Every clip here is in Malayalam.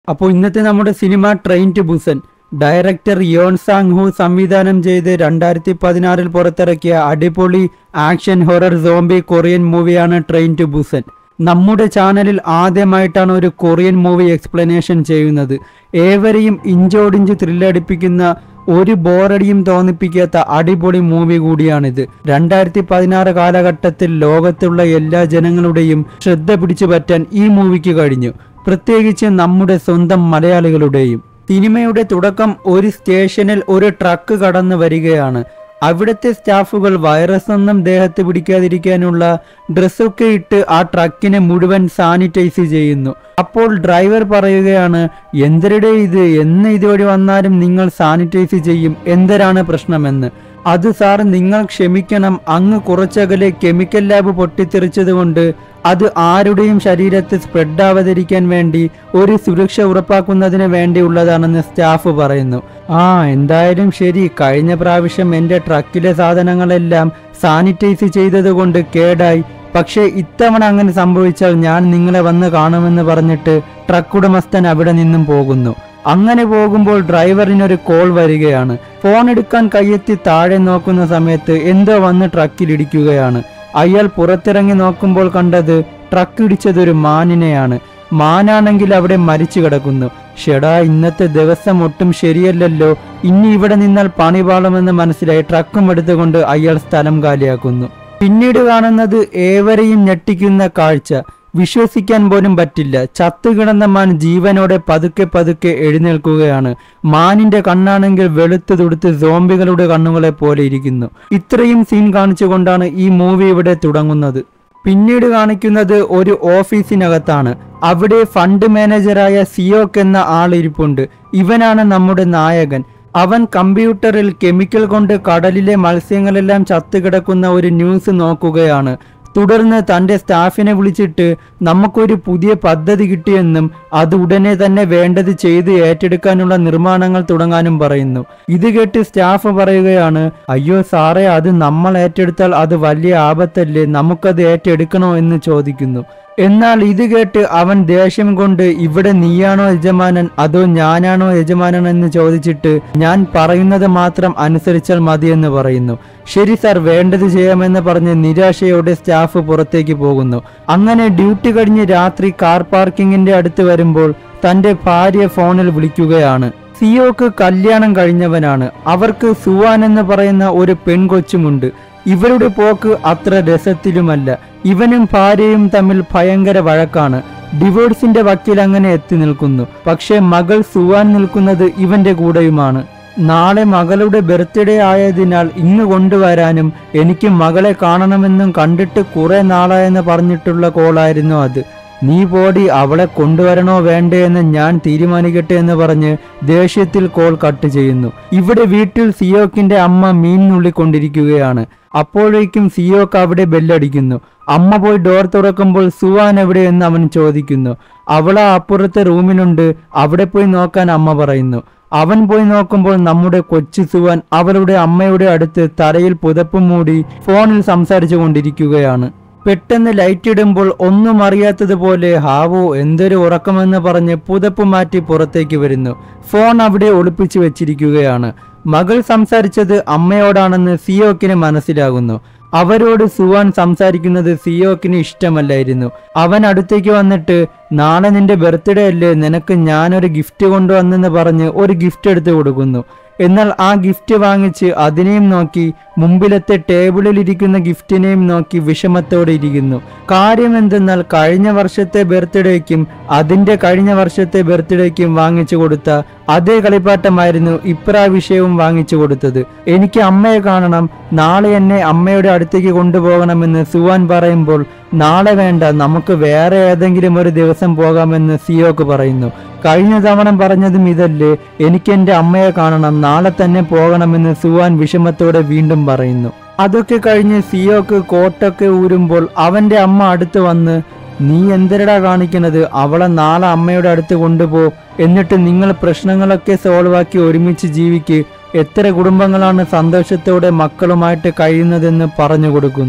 അപ്പോൾ ഇന്നത്തെ നമ്മുടെ cinema train to Busan director Yeon Sang Ho സംവിധാനം ചെയ്ത് രണ്ടായിരത്തി പതിനാറിൽ പുറത്തിറക്കിയ അടിപൊളി ആക്ഷൻ ഹൊറർ സോംബി കൊറിയൻ മൂവിയാണ് ട്രെയിൻ ടു ബുസൻ നമ്മുടെ ചാനലിൽ ആദ്യമായിട്ടാണ് ഒരു കൊറിയൻ മൂവി എക്സ്പ്ലനേഷൻ ചെയ്യുന്നത് ഏവരെയും ഇഞ്ചോടിഞ്ച് ത്രില്ലടിപ്പിക്കുന്ന ഒരു ബോറടിയും തോന്നിപ്പിക്കാത്ത അടിപൊളി മൂവി കൂടിയാണിത് രണ്ടായിരത്തി പതിനാറ് കാലഘട്ടത്തിൽ ലോകത്തുള്ള എല്ലാ ജനങ്ങളുടെയും ശ്രദ്ധ പിടിച്ചു പറ്റാൻ ഈ മൂവിക്ക് കഴിഞ്ഞു പ്രത്യേകിച്ച് നമ്മുടെ സ്വന്തം മലയാളികളുടെയും സിനിമയുടെ തുടക്കം ഒരു സ്റ്റേഷനിൽ ഒരു ട്രക്ക് കടന്നു വരികയാണ് അവിടുത്തെ സ്റ്റാഫുകൾ വൈറസ് ഒന്നും ദേഹത്ത് പിടിക്കാതിരിക്കാനുള്ള ഡ്രസ്സൊക്കെ ഇട്ട് ആ ട്രക്കിനെ മുഴുവൻ സാനിറ്റൈസ് ചെയ്യുന്നു അപ്പോൾ ഡ്രൈവർ പറയുകയാണ് എന്തരുടെ ഇത് എന്ന് ഇതുവഴി വന്നാലും നിങ്ങൾ സാനിറ്റൈസ് ചെയ്യും എന്തരാണ് പ്രശ്നമെന്ന് അത് സാർ നിങ്ങൾ ക്ഷമിക്കണം അങ്ങ് കുറച്ചകലെ കെമിക്കൽ ലാബ് പൊട്ടിത്തെറിച്ചതുകൊണ്ട് അത് ആരുടെയും ശരീരത്തിൽ സ്പ്രെഡ് ആവാതിരിക്കാൻ വേണ്ടി ഒരു സുരക്ഷ ഉറപ്പാക്കുന്നതിന് വേണ്ടിയുള്ളതാണെന്ന് സ്റ്റാഫ് പറയുന്നു ആ എന്തായാലും ശരി കഴിഞ്ഞ പ്രാവശ്യം എൻ്റെ ട്രക്കിലെ സാധനങ്ങളെല്ലാം സാനിറ്റൈസ് ചെയ്തതുകൊണ്ട് കേടായി പക്ഷേ ഇത്തവണ അങ്ങനെ സംഭവിച്ചാൽ ഞാൻ നിങ്ങളെ വന്ന് കാണുമെന്ന് പറഞ്ഞിട്ട് ട്രക്ക് ഉടമസ്ഥൻ അവിടെ നിന്നും പോകുന്നു അങ്ങനെ പോകുമ്പോൾ ഡ്രൈവറിനൊരു കോൾ വരികയാണ് ഫോൺ എടുക്കാൻ കയ്യെത്തി താഴെ നോക്കുന്ന സമയത്ത് എന്തോ വന്ന് ട്രക്കിലിടിക്കുകയാണ് അയാൾ പുറത്തിറങ്ങി നോക്കുമ്പോൾ കണ്ടത് ട്രക്ക് ഇടിച്ചതൊരു മാനിനെയാണ് മാനാണെങ്കിൽ അവിടെ മരിച്ചു കിടക്കുന്നു ഷെടാ ഇന്നത്തെ ദിവസം ഒട്ടും ശരിയല്ലല്ലോ ഇനി ഇവിടെ നിന്നാൽ പണിപാളമെന്ന് മനസ്സിലായി ട്രക്കും എടുത്തുകൊണ്ട് അയാൾ സ്ഥലം കാലിയാക്കുന്നു പിന്നീട് കാണുന്നത് ഏവരെയും ഞെട്ടിക്കുന്ന കാഴ്ച വിശ്വസിക്കാൻ പോലും പറ്റില്ല ചത്തുകിടന്ന മാൻ ജീവനോടെ പതുക്കെ പതുക്കെ എഴുന്നേൽക്കുകയാണ് മാനിന്റെ കണ്ണാണെങ്കിൽ വെളുത്തു തുടുത്ത് സോംബികളുടെ കണ്ണുകളെ പോലെ ഇരിക്കുന്നു ഇത്രയും സീൻ കാണിച്ചുകൊണ്ടാണ് ഈ മൂവി ഇവിടെ തുടങ്ങുന്നത് പിന്നീട് കാണിക്കുന്നത് ഒരു ഓഫീസിനകത്താണ് അവിടെ ഫണ്ട് മാനേജറായ സിയോക്ക് എന്ന ആൾ ഇരിപ്പുണ്ട് ഇവനാണ് നമ്മുടെ നായകൻ അവൻ കമ്പ്യൂട്ടറിൽ കെമിക്കൽ കൊണ്ട് കടലിലെ മത്സ്യങ്ങളെല്ലാം ചത്തുകിടക്കുന്ന ഒരു ന്യൂസ് നോക്കുകയാണ് തുടർന്ന് തന്റെ സ്റ്റാഫിനെ വിളിച്ചിട്ട് നമുക്കൊരു പുതിയ പദ്ധതി കിട്ടിയെന്നും അത് ഉടനെ തന്നെ വേണ്ടത് ചെയ്ത് ഏറ്റെടുക്കാനുള്ള നിർമ്മാണങ്ങൾ തുടങ്ങാനും പറയുന്നു ഇത് കേട്ട് സ്റ്റാഫ് പറയുകയാണ് അയ്യോ സാറേ അത് നമ്മൾ ഏറ്റെടുത്താൽ അത് വലിയ ആപത്തല്ലേ നമുക്കത് ഏറ്റെടുക്കണോ എന്ന് ചോദിക്കുന്നു എന്നാൽ ഇത് കേട്ട് അവൻ ദേഷ്യം കൊണ്ട് ഇവിടെ നീയാണോ യജമാനൻ അതോ ഞാനാണോ യജമാനൻ എന്ന് ചോദിച്ചിട്ട് ഞാൻ പറയുന്നത് മാത്രം അനുസരിച്ചാൽ മതിയെന്ന് പറയുന്നു ശരി സാർ വേണ്ടത് ചെയ്യാമെന്ന് പറഞ്ഞ് നിരാശയോടെ സ്റ്റാഫ് പുറത്തേക്ക് പോകുന്നു അങ്ങനെ ഡ്യൂട്ടി കഴിഞ്ഞ് രാത്രി കാർ പാർക്കിങ്ങിന്റെ അടുത്ത് വരുമ്പോൾ തന്റെ ഭാര്യ ഫോണിൽ വിളിക്കുകയാണ് സിയോക്ക് കല്യാണം കഴിഞ്ഞവനാണ് അവർക്ക് സുവാൻ എന്ന് പറയുന്ന ഒരു പെൺകൊച്ചുമുണ്ട് ഇവരുടെ പോക്ക് അത്ര രസത്തിലുമല്ല ഇവനും ഭാര്യയും തമ്മിൽ ഭയങ്കര വഴക്കാണ് ഡിവോഴ്സിന്റെ വക്കീൽ അങ്ങനെ എത്തി നിൽക്കുന്നു പക്ഷേ മകൾ സുവാൻ നിൽക്കുന്നത് ഇവന്റെ കൂടെയുമാണ് നാളെ മകളുടെ ബർത്ത്ഡേ ആയതിനാൽ ഇന്ന് കൊണ്ടുവരാനും എനിക്ക് മകളെ കാണണമെന്നും കണ്ടിട്ട് കുറെ നാളായെന്ന് പറഞ്ഞിട്ടുള്ള കോളായിരുന്നു അത് നീ പോടി അവളെ കൊണ്ടുവരണോ വേണ്ടേ എന്ന് ഞാൻ തീരുമാനിക്കട്ടെ എന്ന് പറഞ്ഞ് ദേഷ്യത്തിൽ കോൾ കട്ട് ചെയ്യുന്നു ഇവിടെ വീട്ടിൽ സിയോക്കിന്റെ അമ്മ മീൻ നുള്ളിക്കൊണ്ടിരിക്കുകയാണ് അപ്പോഴേക്കും സിയോക്ക് അവിടെ ബെല്ലടിക്കുന്നു അമ്മ പോയി ഡോർ തുറക്കുമ്പോൾ സുവാൻ എവിടെയെന്ന് അവൻ ചോദിക്കുന്നു അവളാ അപ്പുറത്തെ റൂമിലുണ്ട് അവിടെ പോയി നോക്കാൻ അമ്മ പറയുന്നു അവൻ പോയി നോക്കുമ്പോൾ നമ്മുടെ കൊച്ചു സുവാൻ അവളുടെ അമ്മയുടെ അടുത്ത് തലയിൽ പുതപ്പും മൂടി ഫോണിൽ സംസാരിച്ചു കൊണ്ടിരിക്കുകയാണ് പെട്ടെന്ന് ലൈറ്റ് ഇടുമ്പോൾ ഒന്നും അറിയാത്തതുപോലെ ഹാവോ എന്തൊരു ഉറക്കമെന്ന് പറഞ്ഞ് പുതപ്പ് മാറ്റി പുറത്തേക്ക് വരുന്നു ഫോൺ അവിടെ ഒളിപ്പിച്ചു വെച്ചിരിക്കുകയാണ് മകൾ സംസാരിച്ചത് അമ്മയോടാണെന്ന് സിയോക്കിന് മനസ്സിലാകുന്നു അവരോട് സുവാൻ സംസാരിക്കുന്നത് സിയോക്കിന് ഇഷ്ടമല്ലായിരുന്നു അവൻ അടുത്തേക്ക് വന്നിട്ട് നാളെ നിന്റെ ബർത്ത്ഡേ അല്ലേ നിനക്ക് ഞാനൊരു ഗിഫ്റ്റ് കൊണ്ടുവന്നെന്ന് പറഞ്ഞ് ഒരു ഗിഫ്റ്റ് എടുത്തു കൊടുക്കുന്നു എന്നാൽ ആ ഗിഫ്റ്റ് വാങ്ങിച്ച് അതിനെയും നോക്കി മുമ്പിലത്തെ ടേബിളിൽ ഇരിക്കുന്ന ഗിഫ്റ്റിനെയും നോക്കി വിഷമത്തോടെ ഇരിക്കുന്നു കാര്യം എന്തെന്നാൽ കഴിഞ്ഞ വർഷത്തെ ബർത്ത്ഡേക്കും അതിന്റെ കഴിഞ്ഞ വർഷത്തെ ബർത്ത്ഡേക്കും വാങ്ങിച്ചു കൊടുത്ത അതേ കളിപ്പാട്ടമായിരുന്നു ഇപ്രാവശ്യവും വാങ്ങിച്ചു കൊടുത്തത് എനിക്ക് അമ്മയെ കാണണം നാളെ എന്നെ അമ്മയുടെ അടുത്തേക്ക് കൊണ്ടുപോകണമെന്ന് സുവാൻ പറയുമ്പോൾ നാളെ വേണ്ട നമുക്ക് വേറെ ഏതെങ്കിലും ഒരു ദിവസം പോകാമെന്ന് സിയോക്ക് പറയുന്നു കഴിഞ്ഞ തവണ പറഞ്ഞതും ഇതല്ലേ എനിക്ക് എന്റെ അമ്മയെ കാണണം നാളെ തന്നെ പോകണമെന്ന് സുവാൻ വിഷമത്തോടെ വീണ്ടും പറയുന്നു അതൊക്കെ കഴിഞ്ഞ് സിയോക്ക് കോട്ടൊക്കെ ഊരുമ്പോൾ അവന്റെ അമ്മ അടുത്ത് വന്ന് നീ എന്തരടാ കാണിക്കുന്നത് അവളെ നാളെ അമ്മയുടെ അടുത്ത് കൊണ്ടുപോ എന്നിട്ട് നിങ്ങൾ പ്രശ്നങ്ങളൊക്കെ സോൾവ് ആക്കി ഒരുമിച്ച് ജീവിക്ക് എത്ര കുടുംബങ്ങളാണ് സന്തോഷത്തോടെ മക്കളുമായിട്ട് കഴിയുന്നതെന്ന് പറഞ്ഞു കൊടുക്കുന്നു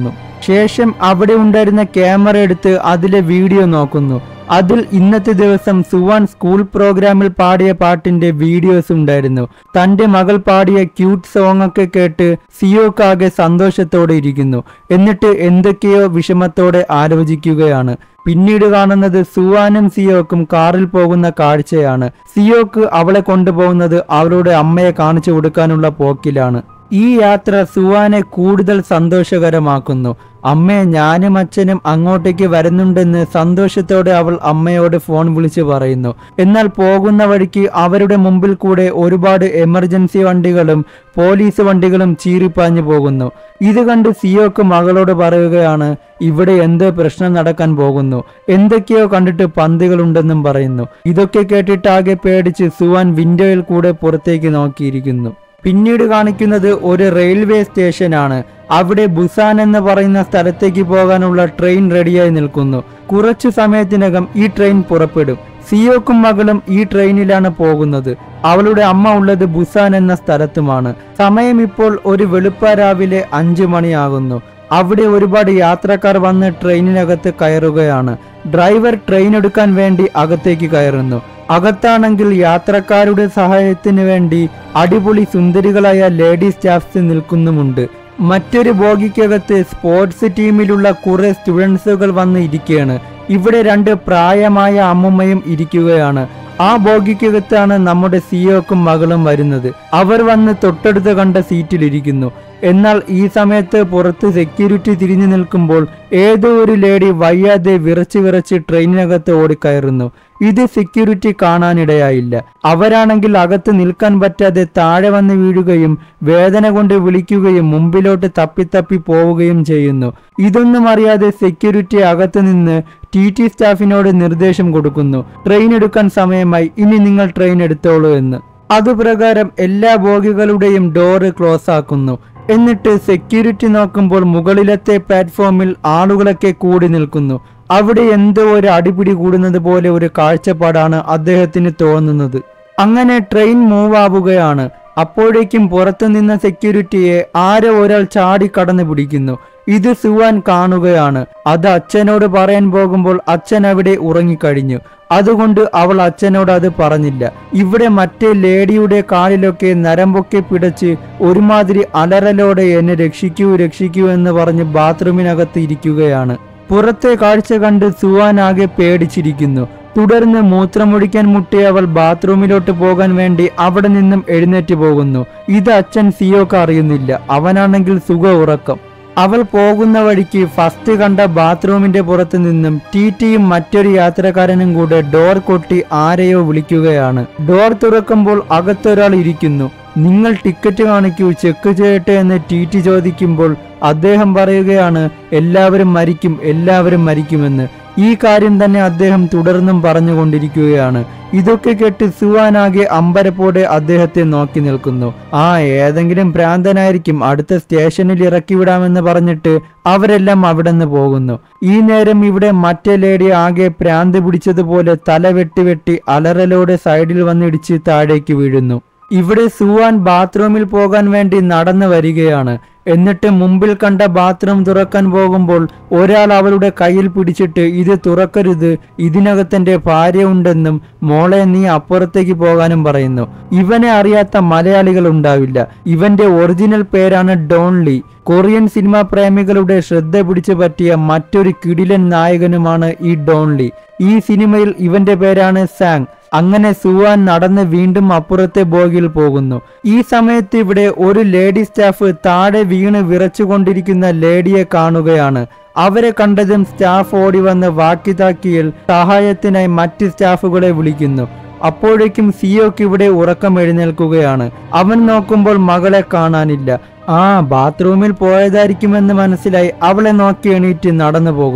ശേഷം അവിടെ ഉണ്ടായിരുന്ന ക്യാമറ എടുത്ത് അതിലെ വീഡിയോ നോക്കുന്നു അതിൽ ഇന്നത്തെ ദിവസം സുവാൻ സ്കൂൾ പ്രോഗ്രാമിൽ പാടിയ പാട്ടിന്റെ വീഡിയോസ് ഉണ്ടായിരുന്നു തന്റെ മകൾ പാടിയ ക്യൂട്ട് സോങ് ഒക്കെ കേട്ട് സിയോക്കാകെ സന്തോഷത്തോടെ ഇരിക്കുന്നു എന്നിട്ട് എന്തൊക്കെയോ വിഷമത്തോടെ ആലോചിക്കുകയാണ് പിന്നീട് കാണുന്നത് സുവാനും സിയോക്കും കാറിൽ പോകുന്ന കാഴ്ചയാണ് സിയോക്ക് അവളെ കൊണ്ടുപോകുന്നത് അവളുടെ അമ്മയെ കാണിച്ചു കൊടുക്കാനുള്ള പോക്കിലാണ് ഈ യാത്ര സുവാനെ കൂടുതൽ സന്തോഷകരമാക്കുന്നു അമ്മേ ഞാനും അച്ഛനും അങ്ങോട്ടേക്ക് വരുന്നുണ്ടെന്ന് സന്തോഷത്തോടെ അവൾ അമ്മയോട് ഫോൺ വിളിച്ച് പറയുന്നു എന്നാൽ പോകുന്ന വഴിക്ക് അവരുടെ മുമ്പിൽ കൂടെ ഒരുപാട് എമർജൻസി വണ്ടികളും പോലീസ് വണ്ടികളും ചീറിപ്പാഞ്ഞു പോകുന്നു ഇത് കണ്ട് സിയോക്ക് മകളോട് പറയുകയാണ് ഇവിടെ എന്തോ പ്രശ്നം നടക്കാൻ പോകുന്നു എന്തൊക്കെയോ കണ്ടിട്ട് പന്തികളുണ്ടെന്നും പറയുന്നു ഇതൊക്കെ കേട്ടിട്ട് ആകെ പേടിച്ച് സുവാൻ വിൻഡോയിൽ കൂടെ പുറത്തേക്ക് നോക്കിയിരിക്കുന്നു പിന്നീട് കാണിക്കുന്നത് ഒരു റെയിൽവേ സ്റ്റേഷനാണ് അവിടെ ബുസാൻ എന്ന് പറയുന്ന സ്ഥലത്തേക്ക് പോകാനുള്ള ട്രെയിൻ റെഡിയായി നിൽക്കുന്നു കുറച്ചു സമയത്തിനകം ഈ ട്രെയിൻ പുറപ്പെടും സിയോക്കും മകളും ഈ ട്രെയിനിലാണ് പോകുന്നത് അവളുടെ അമ്മ ഉള്ളത് ബുസാൻ എന്ന സ്ഥലത്തുമാണ് സമയം ഇപ്പോൾ ഒരു വെളുപ്പ രാവിലെ അഞ്ചു മണിയാകുന്നു അവിടെ ഒരുപാട് യാത്രക്കാർ വന്ന് ട്രെയിനിനകത്ത് കയറുകയാണ് ഡ്രൈവർ ട്രെയിൻ എടുക്കാൻ വേണ്ടി അകത്തേക്ക് കയറുന്നു അകത്താണെങ്കിൽ യാത്രക്കാരുടെ സഹായത്തിന് വേണ്ടി അടിപൊളി സുന്ദരികളായ ലേഡി സ്റ്റാഫ്സ് നിൽക്കുന്നുമുണ്ട് മറ്റൊരു ബോഗിക്കകത്ത് സ്പോർട്സ് ടീമിലുള്ള കുറെ സ്റ്റുഡൻസുകൾ വന്ന് ഇരിക്കുകയാണ് ഇവിടെ രണ്ട് പ്രായമായ അമ്മുമ്മയും ഇരിക്കുകയാണ് ആ ബോഗിക്കകത്താണ് നമ്മുടെ സിയോക്കും മകളും വരുന്നത് അവർ വന്ന് തൊട്ടടുത്ത് കണ്ട സീറ്റിലിരിക്കുന്നു എന്നാൽ ഈ സമയത്ത് പുറത്ത് സെക്യൂരിറ്റി തിരിഞ്ഞു നിൽക്കുമ്പോൾ ഏതോ ഒരു ലേഡി വയ്യാതെ വിറച്ച് വിറച്ച് ട്രെയിനിനകത്ത് ഓടിക്കയറുന്നു ഇത് സെക്യൂരിറ്റി കാണാനിടയായില്ല അവരാണെങ്കിൽ അകത്ത് നിൽക്കാൻ പറ്റാതെ താഴെ വന്ന് വീഴുകയും വേദന കൊണ്ട് വിളിക്കുകയും മുമ്പിലോട്ട് തപ്പിത്തപ്പി പോവുകയും ചെയ്യുന്നു ഇതൊന്നും അറിയാതെ സെക്യൂരിറ്റി അകത്ത് നിന്ന് ടി ടി സ്റ്റാഫിനോട് നിർദ്ദേശം കൊടുക്കുന്നു ട്രെയിൻ എടുക്കാൻ സമയമായി ഇനി നിങ്ങൾ ട്രെയിൻ എടുത്തോളൂ എന്ന് അതുപ്രകാരം എല്ലാ ബോഗികളുടെയും ഡോറ് ക്ലോസ് ആക്കുന്നു എന്നിട്ട് സെക്യൂരിറ്റി നോക്കുമ്പോൾ മുകളിലത്തെ പ്ലാറ്റ്ഫോമിൽ ആളുകളൊക്കെ കൂടി നിൽക്കുന്നു അവിടെ എന്തോ ഒരു അടിപിടി കൂടുന്നത് പോലെ ഒരു കാഴ്ചപ്പാടാണ് അദ്ദേഹത്തിന് തോന്നുന്നത് അങ്ങനെ ട്രെയിൻ മൂവ് ആവുകയാണ് അപ്പോഴേക്കും പുറത്തു നിന്ന സെക്യൂരിറ്റിയെ ആരോ ഒരാൾ ചാടി കടന്നു പിടിക്കുന്നു ഇത് സുവാൻ കാണുകയാണ് അത് അച്ഛനോട് പറയാൻ പോകുമ്പോൾ അച്ഛൻ അവിടെ ഉറങ്ങിക്കഴിഞ്ഞു അതുകൊണ്ട് അവൾ അച്ഛനോട് അത് പറഞ്ഞില്ല ഇവിടെ മറ്റേ ലേഡിയുടെ കാലിലൊക്കെ നരമ്പൊക്കെ പിടച്ച് ഒരുമാതിരി അലറലോടെ എന്നെ രക്ഷിക്കൂ രക്ഷിക്കൂ എന്ന് പറഞ്ഞ് ബാത്റൂമിനകത്ത് ഇരിക്കുകയാണ് പുറത്തെ കാഴ്ച കണ്ട് സുവാൻ ആകെ പേടിച്ചിരിക്കുന്നു തുടർന്ന് മൂത്രമൊഴിക്കാൻ മുട്ടിയ അവൾ ബാത്റൂമിലോട്ട് പോകാൻ വേണ്ടി അവിടെ നിന്നും എഴുന്നേറ്റ് പോകുന്നു ഇത് അച്ഛൻ സിയോക്ക് അറിയുന്നില്ല അവനാണെങ്കിൽ സുഖ ഉറക്കം അവൾ പോകുന്ന വഴിക്ക് ഫസ്റ്റ് കണ്ട ബാത്റൂമിന്റെ പുറത്തു നിന്നും ടി ടിയും മറ്റൊരു യാത്രക്കാരനും കൂടെ ഡോർ കൊട്ടി ആരെയോ വിളിക്കുകയാണ് ഡോർ തുറക്കുമ്പോൾ അകത്തൊരാൾ ഇരിക്കുന്നു നിങ്ങൾ ടിക്കറ്റ് കാണിക്കൂ ചെക്ക് ചെയ്യട്ടെ എന്ന് ടി ടി ചോദിക്കുമ്പോൾ അദ്ദേഹം പറയുകയാണ് എല്ലാവരും മരിക്കും എല്ലാവരും മരിക്കുമെന്ന് ഈ കാര്യം തന്നെ അദ്ദേഹം തുടർന്നും പറഞ്ഞുകൊണ്ടിരിക്കുകയാണ് ഇതൊക്കെ കേട്ട് സുവാനാകെ അമ്പരപ്പോടെ അദ്ദേഹത്തെ നോക്കി നിൽക്കുന്നു ആ ഏതെങ്കിലും ഭ്രാന്തനായിരിക്കും അടുത്ത സ്റ്റേഷനിൽ ഇറക്കി വിടാമെന്ന് പറഞ്ഞിട്ട് അവരെല്ലാം അവിടെ നിന്ന് പോകുന്നു ഈ നേരം ഇവിടെ മറ്റേ ലേഡി ആകെ പ്രാന്ത് പിടിച്ചതുപോലെ തല വെട്ടി വെട്ടി അലറലോടെ സൈഡിൽ വന്നിടിച്ച് താഴേക്ക് വീഴുന്നു ഇവിടെ സുവാൻ ബാത്റൂമിൽ പോകാൻ വേണ്ടി നടന്നു വരികയാണ് എന്നിട്ട് മുമ്പിൽ കണ്ട ബാത്റൂം തുറക്കാൻ പോകുമ്പോൾ ഒരാൾ അവളുടെ കയ്യിൽ പിടിച്ചിട്ട് ഇത് തുറക്കരുത് ഇതിനകത്തെന്റെ ഭാര്യ ഉണ്ടെന്നും മോളെ നീ അപ്പുറത്തേക്ക് പോകാനും പറയുന്നു ഇവനെ അറിയാത്ത മലയാളികൾ ഉണ്ടാവില്ല ഇവന്റെ ഒറിജിനൽ പേരാണ് ഡോൺലി കൊറിയൻ സിനിമാ പ്രേമികളുടെ ശ്രദ്ധ പിടിച്ചു പറ്റിയ മറ്റൊരു കിടിലൻ നായകനുമാണ് ഈ ഡോൺലി ഈ സിനിമയിൽ ഇവന്റെ പേരാണ് സാങ് അങ്ങനെ സുവാൻ നടന്ന് വീണ്ടും അപ്പുറത്തെ ബോഗിൽ പോകുന്നു ഈ സമയത്ത് ഇവിടെ ഒരു ലേഡി സ്റ്റാഫ് താഴെ വീണ് വിറച്ചുകൊണ്ടിരിക്കുന്ന ലേഡിയെ കാണുകയാണ് അവരെ കണ്ടതും സ്റ്റാഫ് ഓടി വന്ന് വാക്കിതാക്കിയിൽ സഹായത്തിനായി മറ്റ് സ്റ്റാഫുകളെ വിളിക്കുന്നു അപ്പോഴേക്കും സിയോക്ക് ഇവിടെ ഉറക്കം എഴുന്നേൽക്കുകയാണ് അവൻ നോക്കുമ്പോൾ മകളെ കാണാനില്ല ആ ബാത്റൂമിൽ പോയതായിരിക്കുമെന്ന് മനസ്സിലായി അവളെ നോക്കി എണീറ്റ് നടന്നു പോകുന്നു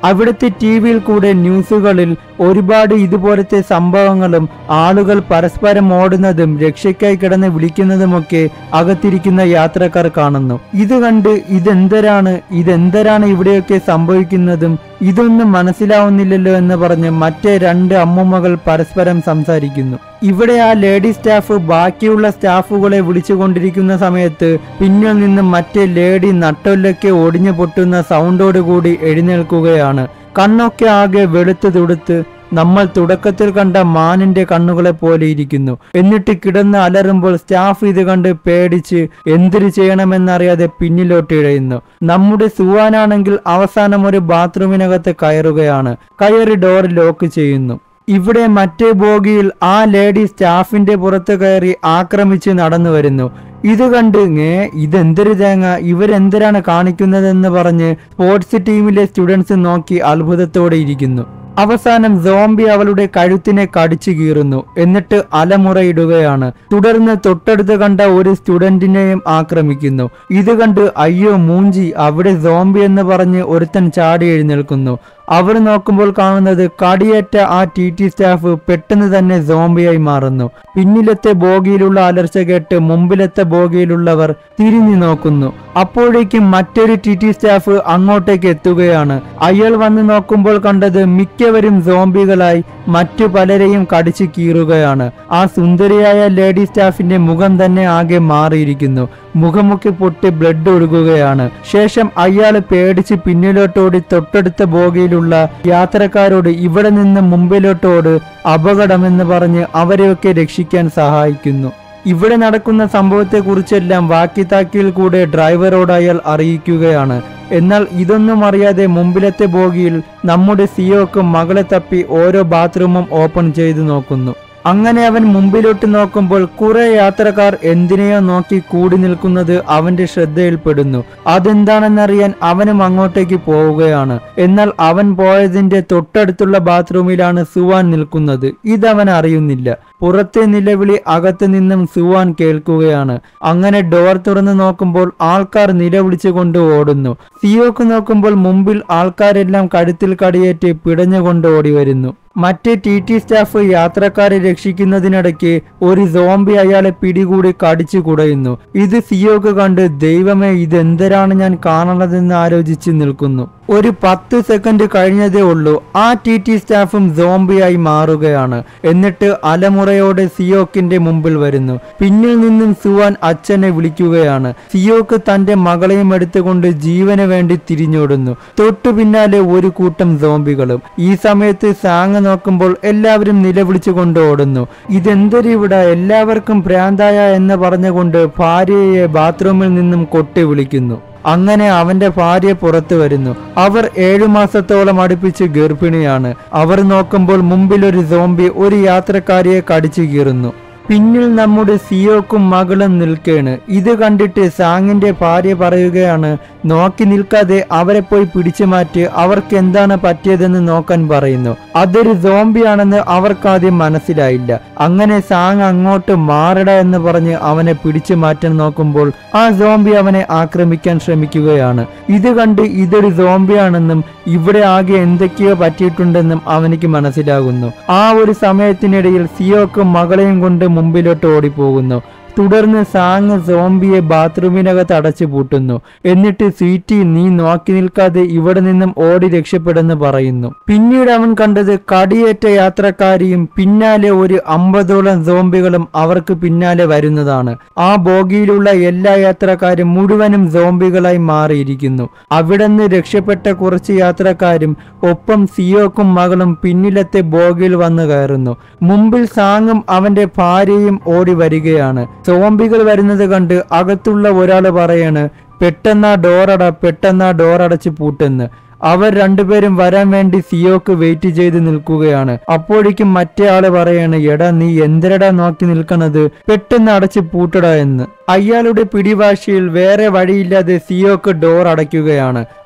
അവിടുത്തെ ടി വിയിൽ കൂടെ ന്യൂസുകളിൽ ഒരുപാട് ഇതുപോലത്തെ സംഭവങ്ങളും ആളുകൾ പരസ്പരം ഓടുന്നതും രക്ഷയ്ക്കായി കിടന്ന് വിളിക്കുന്നതുമൊക്കെ അകത്തിരിക്കുന്ന യാത്രക്കാർ കാണുന്നു ഇത് കണ്ട് ഇതെന്തരാണ് ഇതെന്തരാണ് ഇവിടെയൊക്കെ സംഭവിക്കുന്നതും ഇതൊന്നും മനസ്സിലാവുന്നില്ലല്ലോ എന്ന് പറഞ്ഞ് മറ്റേ രണ്ട് അമ്മുമ്മകൾ പരസ്പരം സംസാരിക്കുന്നു ഇവിടെ ആ ലേഡി സ്റ്റാഫ് ബാക്കിയുള്ള സ്റ്റാഫുകളെ വിളിച്ചുകൊണ്ടിരിക്കുന്ന സമയത്ത് പിന്നിൽ നിന്നും മറ്റേ ലേഡി നട്ടൊല്ലൊക്കെ ഒടിഞ്ഞു പൊട്ടുന്ന സൗണ്ടോടുകൂടി എഴുന്നേൽക്കുകയാണ് കണ്ണൊക്കെ ആകെ വെളുത്ത് തുടുത്ത് നമ്മൾ തുടക്കത്തിൽ കണ്ട മാനിന്റെ കണ്ണുകളെ പോലെ ഇരിക്കുന്നു എന്നിട്ട് കിടന്ന് അലറുമ്പോൾ സ്റ്റാഫ് ഇത് കണ്ട് പേടിച്ച് എന്തിനു ചെയ്യണമെന്നറിയാതെ പിന്നിലോട്ട് ഇഴയുന്നു നമ്മുടെ സുവാനാണെങ്കിൽ അവസാനം ഒരു ബാത്റൂമിനകത്ത് കയറുകയാണ് കയറി ഡോർ ലോക്ക് ചെയ്യുന്നു ഇവിടെ മറ്റേ ബോഗിയിൽ ആ ലേഡി സ്റ്റാഫിന്റെ പുറത്ത് കയറി ആക്രമിച്ച് നടന്നു വരുന്നു ഇത് കണ്ട് ഏ ഇതെന്തൊരു തേങ്ങ ഇവരെന്തരാണ് കാണിക്കുന്നതെന്ന് പറഞ്ഞ് സ്പോർട്സ് ടീമിലെ സ്റ്റുഡൻസ് നോക്കി അത്ഭുതത്തോടെ ഇരിക്കുന്നു അവസാനം സോംബി അവളുടെ കഴുത്തിനെ കടിച്ചു കീറുന്നു എന്നിട്ട് അലമുറയിടുകയാണ് തുടർന്ന് തൊട്ടടുത്ത് കണ്ട ഒരു സ്റ്റുഡന്റിനെയും ആക്രമിക്കുന്നു ഇത് കണ്ട് അയ്യോ മൂഞ്ചി അവിടെ സോംബി എന്ന് പറഞ്ഞ് ഒരുത്തൻ ചാടി എഴുന്നേൽക്കുന്നു അവർ നോക്കുമ്പോൾ കാണുന്നത് കടിയേറ്റ ആ ടി ടി സ്റ്റാഫ് പെട്ടെന്ന് തന്നെ സോംബിയായി മാറുന്നു പിന്നിലത്തെ ബോഗിയിലുള്ള അലർച്ച കേട്ട് മുമ്പിലത്തെ ബോഗിയിലുള്ളവർ തിരിഞ്ഞു നോക്കുന്നു അപ്പോഴേക്കും മറ്റൊരു ടി ടി സ്റ്റാഫ് അങ്ങോട്ടേക്ക് എത്തുകയാണ് അയാൾ വന്ന് നോക്കുമ്പോൾ കണ്ടത് മിക്കവരും സോംബികളായി മറ്റു പലരെയും കടിച്ചു കീറുകയാണ് ആ സുന്ദരിയായ ലേഡി സ്റ്റാഫിന്റെ മുഖം തന്നെ ആകെ മാറിയിരിക്കുന്നു മുഖമൊക്കെ പൊട്ടി ബ്ലഡ് ഒഴുകുകയാണ് ശേഷം അയാൾ പേടിച്ച് പിന്നിലോട്ടോടി തൊട്ടടുത്ത ബോഗിയിലുള്ള യാത്രക്കാരോട് ഇവിടെ നിന്ന് മുമ്പിലോട്ടോട് അപകടമെന്ന് പറഞ്ഞ് അവരെയൊക്കെ രക്ഷിക്കാൻ സഹായിക്കുന്നു ഇവിടെ നടക്കുന്ന സംഭവത്തെക്കുറിച്ചെല്ലാം വാക്കി താക്കിയിൽ കൂടെ ഡ്രൈവറോട് അയാൾ അറിയിക്കുകയാണ് എന്നാൽ ഇതൊന്നും അറിയാതെ മുമ്പിലത്തെ ബോഗിയിൽ നമ്മുടെ സിയോക്ക് മകളെ തപ്പി ഓരോ ബാത്റൂമും ഓപ്പൺ ചെയ്തു നോക്കുന്നു അങ്ങനെ അവൻ മുമ്പിലോട്ട് നോക്കുമ്പോൾ കുറെ യാത്രക്കാർ എന്തിനെയോ നോക്കി കൂടി നിൽക്കുന്നത് അവന്റെ ശ്രദ്ധയിൽപ്പെടുന്നു അതെന്താണെന്നറിയാൻ അവനും അങ്ങോട്ടേക്ക് പോവുകയാണ് എന്നാൽ അവൻ പോയതിന്റെ തൊട്ടടുത്തുള്ള ബാത്റൂമിലാണ് സുവാൻ നിൽക്കുന്നത് ഇതവൻ അറിയുന്നില്ല പുറത്തെ നിലവിളി അകത്ത് നിന്നും സുവാൻ കേൾക്കുകയാണ് അങ്ങനെ ഡോർ തുറന്ന് നോക്കുമ്പോൾ ആൾക്കാർ നിലവിളിച്ചുകൊണ്ട് ഓടുന്നു സിയോക്ക് നോക്കുമ്പോൾ മുമ്പിൽ ആൾക്കാരെല്ലാം കഴുത്തിൽ കടിയേറ്റ് പിടഞ്ഞുകൊണ്ട് ഓടി വരുന്നു മറ്റ് ടി ടി സ്റ്റാഫ് യാത്രക്കാരെ രക്ഷിക്കുന്നതിനിടയ്ക്ക് ഒരു സോംബി അയാളെ പിടികൂടി കടിച്ചു കുടയുന്നു ഇത് സിയോക്ക് കണ്ട് ദൈവമേ ഇതെന്തരാണ് ഞാൻ കാണണതെന്ന് ആലോചിച്ച് നിൽക്കുന്നു ഒരു പത്ത് സെക്കൻഡ് കഴിഞ്ഞതേ ഉള്ളൂ ആ ടി ടി സ്റ്റാഫും സോംബിയായി മാറുകയാണ് എന്നിട്ട് അലമുറയോടെ സിയോക്കിന്റെ മുമ്പിൽ വരുന്നു പിന്നിൽ നിന്നും സുവാൻ അച്ഛനെ വിളിക്കുകയാണ് സിയോക്ക് തന്റെ മകളെയും എടുത്തുകൊണ്ട് ജീവന് വേണ്ടി തിരിഞ്ഞോടുന്നു തൊട്ടു പിന്നാലെ ഒരു കൂട്ടം സോംബികളും ഈ സമയത്ത് സാങ് നോക്കുമ്പോൾ എല്ലാവരും നിലവിളിച്ചുകൊണ്ട് ഓടുന്നു ഇതെന്തൊരു ഇവിടെ എല്ലാവർക്കും ഭ്രാന്തായ എന്ന് പറഞ്ഞുകൊണ്ട് ഭാര്യയെ ബാത്റൂമിൽ നിന്നും കൊട്ടി വിളിക്കുന്നു അങ്ങനെ അവന്റെ ഭാര്യ പുറത്തു വരുന്നു അവർ ഏഴു മാസത്തോളം അടുപ്പിച്ച് ഗർഭിണിയാണ് അവർ നോക്കുമ്പോൾ മുമ്പിൽ ഒരു സോംബി ഒരു യാത്രക്കാരിയെ കടിച്ചു കീറുന്നു പിന്നിൽ നമ്മുടെ സിയോക്കും മകളും നിൽക്കേണ് ഇത് കണ്ടിട്ട് സാങ്ങിന്റെ ഭാര്യ പറയുകയാണ് നോക്കി നിൽക്കാതെ അവരെ പോയി പിടിച്ചു മാറ്റി അവർക്ക് എന്താണ് പറ്റിയതെന്ന് നോക്കാൻ പറയുന്നു അതൊരു സോംബിയാണെന്ന് അവർക്കാദ്യം മനസ്സിലായില്ല അങ്ങനെ സാങ് അങ്ങോട്ട് മാറട എന്ന് പറഞ്ഞ് അവനെ പിടിച്ചു മാറ്റാൻ നോക്കുമ്പോൾ ആ സോംബി അവനെ ആക്രമിക്കാൻ ശ്രമിക്കുകയാണ് ഇത് കണ്ട് ഇതൊരു സോംബിയാണെന്നും ഇവിടെ ആകെ എന്തൊക്കെയോ പറ്റിയിട്ടുണ്ടെന്നും അവനിക്ക് മനസ്സിലാകുന്നു ആ ഒരു സമയത്തിനിടയിൽ സിയോക്ക് മകളെയും കൊണ്ട് മുമ്പിലോട്ട് ഓടിപ്പോകുന്നു തുടർന്ന് സാങ് സോംബിയെ ബാത്റൂമിനകത്ത് അടച്ചു പൂട്ടുന്നു എന്നിട്ട് സ്വീറ്റി നീ നോക്കി നിൽക്കാതെ ഇവിടെ നിന്നും ഓടി രക്ഷപ്പെടുന്നു പറയുന്നു പിന്നീട് അവൻ കണ്ടത് കടിയേറ്റ യാത്രക്കാരിയും പിന്നാലെ ഒരു അമ്പതോളം സോംബികളും അവർക്ക് പിന്നാലെ വരുന്നതാണ് ആ ബോഗിയിലുള്ള എല്ലാ യാത്രക്കാരും മുഴുവനും സോംബികളായി മാറിയിരിക്കുന്നു അവിടുന്ന് രക്ഷപ്പെട്ട കുറച്ച് യാത്രക്കാരും ഒപ്പം സിയോക്കും മകളും പിന്നിലത്തെ ബോഗിയിൽ വന്നു കയറുന്നു മുമ്പിൽ സാങ്ങും അവന്റെ ഭാര്യയും ഓടി വരികയാണ് സോംബികൾ വരുന്നത് കണ്ട് അകത്തുള്ള ഒരാൾ പറയാണ് പെട്ടെന്ന് ആ ഡോറട പെട്ടെന്ന് ആ ഡോറടച്ച് പൂട്ടെന്ന് അവർ രണ്ടുപേരും വരാൻ വേണ്ടി സിയോക്ക് വെയിറ്റ് ചെയ്ത് നിൽക്കുകയാണ് അപ്പോഴേക്കും മറ്റേ ആള് പറയാണ് എടാ നീ എന്തിനടാ നോക്കി നിൽക്കണത് പെട്ടെന്ന് അടച്ച് പൂട്ടടാ എന്ന് അയാളുടെ പിടിവാശിയിൽ വേറെ വഴിയില്ലാതെ സിയോക്ക് ഡോർ അടയ്ക്കുകയാണ്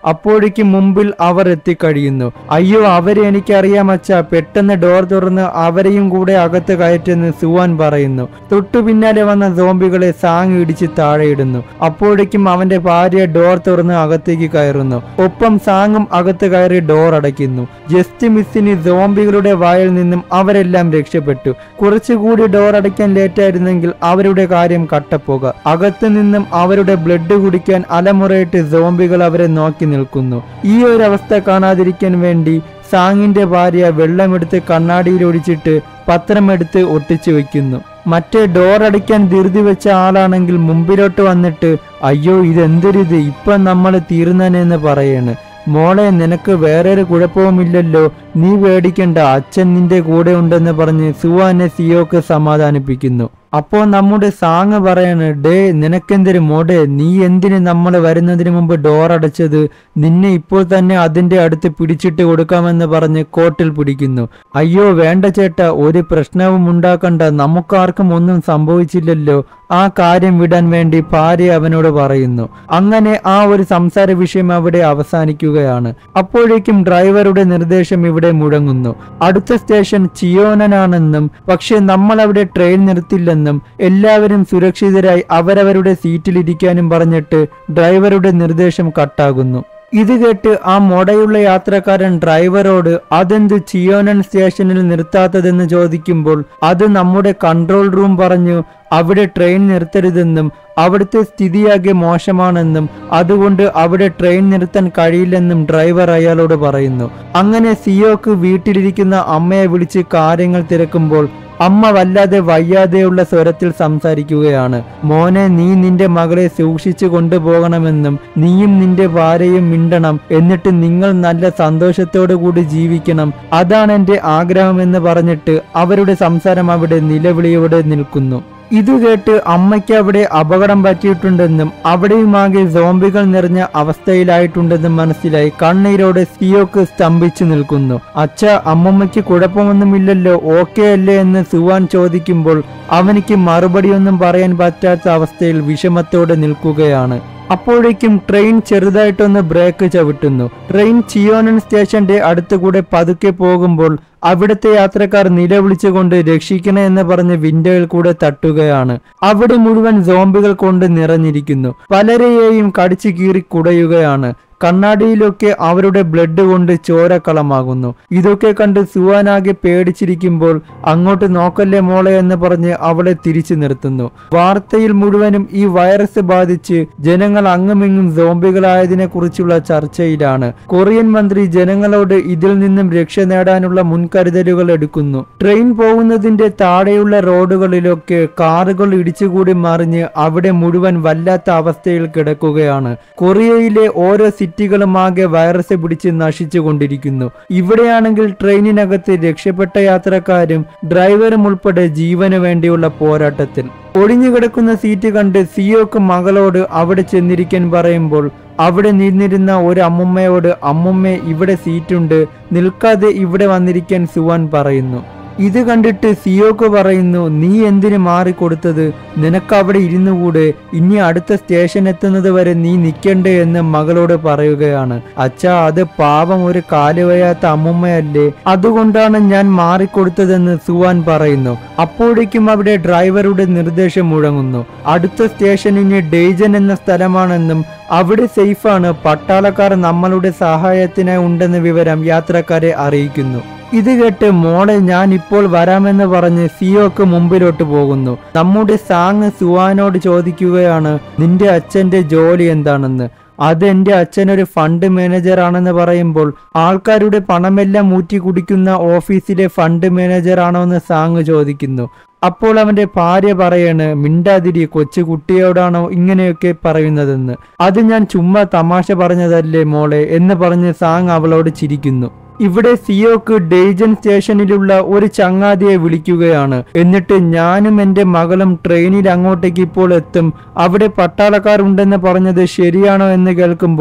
അപ്പോഴേക്കും മുമ്പിൽ അവർ എത്തിക്കഴിയുന്നു അയ്യോ അവരെ എനിക്കറിയാം അച്ഛ പെട്ടെന്ന് ഡോർ തുറന്ന് അവരെയും കൂടെ അകത്ത് കയറ്റെന്ന് സുവാൻ പറയുന്നു തൊട്ടു പിന്നാലെ വന്ന സോംബികളെ സാങ് ഇടിച്ച് താഴെയിടുന്നു അപ്പോഴേക്കും അവന്റെ ഭാര്യ ഡോർ തുറന്ന് അകത്തേക്ക് കയറുന്നു ഒപ്പം സാങ്ങും അകത്ത് കയറി ഡോർ അടയ്ക്കുന്നു ജസ്റ്റ് മിസ്സിന് സോംബികളുടെ വായിൽ നിന്നും അവരെല്ലാം രക്ഷപ്പെട്ടു കുറച്ചുകൂടി ഡോർ അടയ്ക്കാൻ ലേറ്റായിരുന്നെങ്കിൽ അവരുടെ കാര്യം കട്ടപ്പോക അകത്തു നിന്നും അവരുടെ ബ്ലഡ് കുടിക്കാൻ അലമുറയിട്ട് സോംബികൾ അവരെ നോക്കി നിൽക്കുന്നു ഈ ഒരു അവസ്ഥ കാണാതിരിക്കാൻ വേണ്ടി സാങ്ങിന്റെ ഭാര്യ വെള്ളമെടുത്ത് കണ്ണാടിയിൽ ഒഴിച്ചിട്ട് പത്രമെടുത്ത് ഒട്ടിച്ചു വെക്കുന്നു മറ്റേ ഡോർ അടിക്കാൻ ധൃതി വെച്ച ആളാണെങ്കിൽ മുമ്പിലോട്ട് വന്നിട്ട് അയ്യോ ഇതെന്തൊരിത് ഇപ്പം നമ്മൾ തീർന്നനെന്ന് പറയാണ് മോളെ നിനക്ക് വേറൊരു കുഴപ്പവുമില്ലല്ലോ നീ പേടിക്കണ്ട അച്ഛൻ നിന്റെ കൂടെ ഉണ്ടെന്ന് പറഞ്ഞ് സുവാനെ സിയോക്ക് സമാധാനിപ്പിക്കുന്നു അപ്പോ നമ്മുടെ സാങ് പറയാണ് ഡേ നിനക്കെന്തൊരു മോടെ നീ എന്തിന് നമ്മൾ വരുന്നതിന് മുമ്പ് ഡോർ അടച്ചത് നിന്നെ ഇപ്പോൾ തന്നെ അതിന്റെ അടുത്ത് പിടിച്ചിട്ട് കൊടുക്കാമെന്ന് പറഞ്ഞ് കോട്ടിൽ പിടിക്കുന്നു അയ്യോ വേണ്ട ചേട്ടാ ഒരു പ്രശ്നവും ഉണ്ടാക്കണ്ട നമുക്കാർക്കും ഒന്നും സംഭവിച്ചില്ലല്ലോ ആ കാര്യം വിടാൻ വേണ്ടി ഭാര്യ അവനോട് പറയുന്നു അങ്ങനെ ആ ഒരു സംസാര വിഷയം അവിടെ അവസാനിക്കുകയാണ് അപ്പോഴേക്കും ഡ്രൈവറുടെ നിർദ്ദേശം ഇവിടെ മുഴങ്ങുന്നു അടുത്ത സ്റ്റേഷൻ ചിയോനനാണെന്നും പക്ഷെ നമ്മൾ അവിടെ ട്രെയിൻ നിർത്തില്ലെന്നും എല്ലാവരും സുരക്ഷിതരായി അവരവരുടെ സീറ്റിലിരിക്കാനും പറഞ്ഞിട്ട് ഡ്രൈവറുടെ നിർദ്ദേശം കട്ടാകുന്നു ഇത് കേട്ട് ആ മൊടയുള്ള യാത്രക്കാരൻ ഡ്രൈവറോട് അതെന്ത് ചിയോനൻ സ്റ്റേഷനിൽ നിർത്താത്തതെന്ന് ചോദിക്കുമ്പോൾ അത് നമ്മുടെ കൺട്രോൾ റൂം പറഞ്ഞു അവിടെ ട്രെയിൻ നിർത്തരുതെന്നും അവിടുത്തെ സ്ഥിതിയാകെ മോശമാണെന്നും അതുകൊണ്ട് അവിടെ ട്രെയിൻ നിർത്താൻ കഴിയില്ലെന്നും ഡ്രൈവർ അയാളോട് പറയുന്നു അങ്ങനെ സിയോക്ക് വീട്ടിലിരിക്കുന്ന അമ്മയെ വിളിച്ച് കാര്യങ്ങൾ തിരക്കുമ്പോൾ അമ്മ വല്ലാതെ വയ്യാതെയുള്ള സ്വരത്തിൽ സംസാരിക്കുകയാണ് മോനെ നീ നിന്റെ മകളെ സൂക്ഷിച്ചു കൊണ്ടുപോകണമെന്നും നീയും നിന്റെ ഭാര്യയും മിണ്ടണം എന്നിട്ട് നിങ്ങൾ നല്ല സന്തോഷത്തോടു കൂടി ജീവിക്കണം അതാണ് എന്റെ ആഗ്രഹമെന്ന് പറഞ്ഞിട്ട് അവരുടെ സംസാരം അവിടെ നിലവിളിയോടെ നിൽക്കുന്നു ഇത് കേട്ട് അമ്മയ്ക്ക് അവിടെ അപകടം പറ്റിയിട്ടുണ്ടെന്നും അവിടെയുമാകെ സോംബികൾ നിറഞ്ഞ അവസ്ഥയിലായിട്ടുണ്ടെന്നും മനസ്സിലായി കണ്ണീരോടെ സിയോക്ക് സ്തംഭിച്ചു നിൽക്കുന്നു അച്ഛ അമ്മമ്മയ്ക്ക് കുഴപ്പമൊന്നുമില്ലല്ലോ ഓക്കെ അല്ലേ എന്ന് സുവാൻ ചോദിക്കുമ്പോൾ അവനിക്ക് മറുപടിയൊന്നും പറയാൻ പറ്റാത്ത അവസ്ഥയിൽ വിഷമത്തോടെ നിൽക്കുകയാണ് അപ്പോഴേക്കും ട്രെയിൻ ചെറുതായിട്ടൊന്ന് ബ്രേക്ക് ചവിട്ടുന്നു ട്രെയിൻ ചിയോനൻ സ്റ്റേഷന്റെ അടുത്തുകൂടെ പതുക്കെ പോകുമ്പോൾ അവിടുത്തെ യാത്രക്കാർ നിലവിളിച്ചുകൊണ്ട് രക്ഷിക്കണേ എന്ന് പറഞ്ഞ് വിൻഡോയിൽ കൂടെ തട്ടുകയാണ് അവിടെ മുഴുവൻ സോംബികൾ കൊണ്ട് നിറഞ്ഞിരിക്കുന്നു പലരെയും കടിച്ചു കീറി കുടയുകയാണ് കണ്ണാടിയിലൊക്കെ അവരുടെ ബ്ലഡ് കൊണ്ട് ചോരക്കളമാകുന്നു ഇതൊക്കെ കണ്ട് സുവാനാകെ പേടിച്ചിരിക്കുമ്പോൾ അങ്ങോട്ട് നോക്കല്ലേ മോളെ എന്ന് പറഞ്ഞ് അവളെ തിരിച്ചു നിർത്തുന്നു വാർത്തയിൽ മുഴുവനും ഈ വൈറസ് ബാധിച്ച് ജനങ്ങൾ അങ്ങുമിങ്ങും സോംബികളായതിനെ കുറിച്ചുള്ള ചർച്ചയിലാണ് കൊറിയൻ മന്ത്രി ജനങ്ങളോട് ഇതിൽ നിന്നും രക്ഷ നേടാനുള്ള മുൻകരുതലുകൾ എടുക്കുന്നു ട്രെയിൻ പോകുന്നതിന്റെ താഴെയുള്ള റോഡുകളിലൊക്കെ കാറുകൾ ഇടിച്ചുകൂടി മറിഞ്ഞ് അവിടെ മുഴുവൻ വല്ലാത്ത അവസ്ഥയിൽ കിടക്കുകയാണ് കൊറിയയിലെ ഓരോ സിറ്റികളുമാകെ വൈറസ് പിടിച്ച് നശിച്ചു കൊണ്ടിരിക്കുന്നു ഇവിടെയാണെങ്കിൽ ട്രെയിനിനകത്ത് രക്ഷപ്പെട്ട യാത്രക്കാരും ഡ്രൈവറും ഉൾപ്പെടെ ജീവന് വേണ്ടിയുള്ള പോരാട്ടത്തിൽ ഒഴിഞ്ഞുകിടക്കുന്ന സീറ്റ് കണ്ട് സിയോക്ക് മകളോട് അവിടെ ചെന്നിരിക്കാൻ പറയുമ്പോൾ അവിടെ നിന്നിരുന്ന ഒരു അമ്മുമ്മയോട് അമ്മുമ്മ ഇവിടെ സീറ്റുണ്ട് നിൽക്കാതെ ഇവിടെ വന്നിരിക്കാൻ സുവാൻ പറയുന്നു ഇത് കണ്ടിട്ട് സിയോക്ക് പറയുന്നു നീ എന്തിന് മാറിക്കൊടുത്തത് നിനക്ക് അവിടെ ഇരുന്നുകൂടെ ഇനി അടുത്ത സ്റ്റേഷൻ എത്തുന്നത് വരെ നീ നിൽക്കണ്ടേ എന്ന് മകളോട് പറയുകയാണ് അച്ഛാ അത് പാപം ഒരു കാലുവയാത്ത അമ്മുമ്മയല്ലേ അതുകൊണ്ടാണ് ഞാൻ മാറിക്കൊടുത്തതെന്ന് സുവാൻ പറയുന്നു അപ്പോഴേക്കും അവിടെ ഡ്രൈവറുടെ നിർദ്ദേശം മുഴങ്ങുന്നു അടുത്ത സ്റ്റേഷനിന് ഡെയ്ജൻ എന്ന സ്ഥലമാണെന്നും അവിടെ സേഫാണ് പട്ടാളക്കാർ നമ്മളുടെ സഹായത്തിനായി ഉണ്ടെന്ന വിവരം യാത്രക്കാരെ അറിയിക്കുന്നു ഇത് കേട്ട് മോളെ ഞാൻ ഇപ്പോൾ വരാമെന്ന് പറഞ്ഞ് സിയോക്ക് മുമ്പിലോട്ട് പോകുന്നു നമ്മുടെ സാങ് സുവാനോട് ചോദിക്കുകയാണ് നിന്റെ അച്ഛന്റെ ജോലി എന്താണെന്ന് അത് എന്റെ അച്ഛനൊരു ഫണ്ട് മാനേജർ ആണെന്ന് പറയുമ്പോൾ ആൾക്കാരുടെ പണമെല്ലാം ഊറ്റി കുടിക്കുന്ന ഓഫീസിലെ ഫണ്ട് മാനേജർ ആണോ എന്ന് സാങ് ചോദിക്കുന്നു അപ്പോൾ അവന്റെ ഭാര്യ പറയാണ് മിണ്ടാതിരി കൊച്ചു കുട്ടിയോടാണോ ഇങ്ങനെയൊക്കെ പറയുന്നതെന്ന് അത് ഞാൻ ചുമ്മാ തമാശ പറഞ്ഞതല്ലേ മോളെ എന്ന് പറഞ്ഞ് സാങ് അവളോട് ചിരിക്കുന്നു ഇവിടെ സിയോക്ക് ഡെയ്ജൻ സ്റ്റേഷനിലുള്ള ഒരു ചങ്ങാതിയെ വിളിക്കുകയാണ് എന്നിട്ട് ഞാനും എൻ്റെ മകളും ട്രെയിനിൽ അങ്ങോട്ടേക്ക് ഇപ്പോൾ എത്തും അവിടെ പട്ടാളക്കാർ ഉണ്ടെന്ന് പറഞ്ഞത് ശരിയാണോ എന്ന് കേൾക്കുമ്പോൾ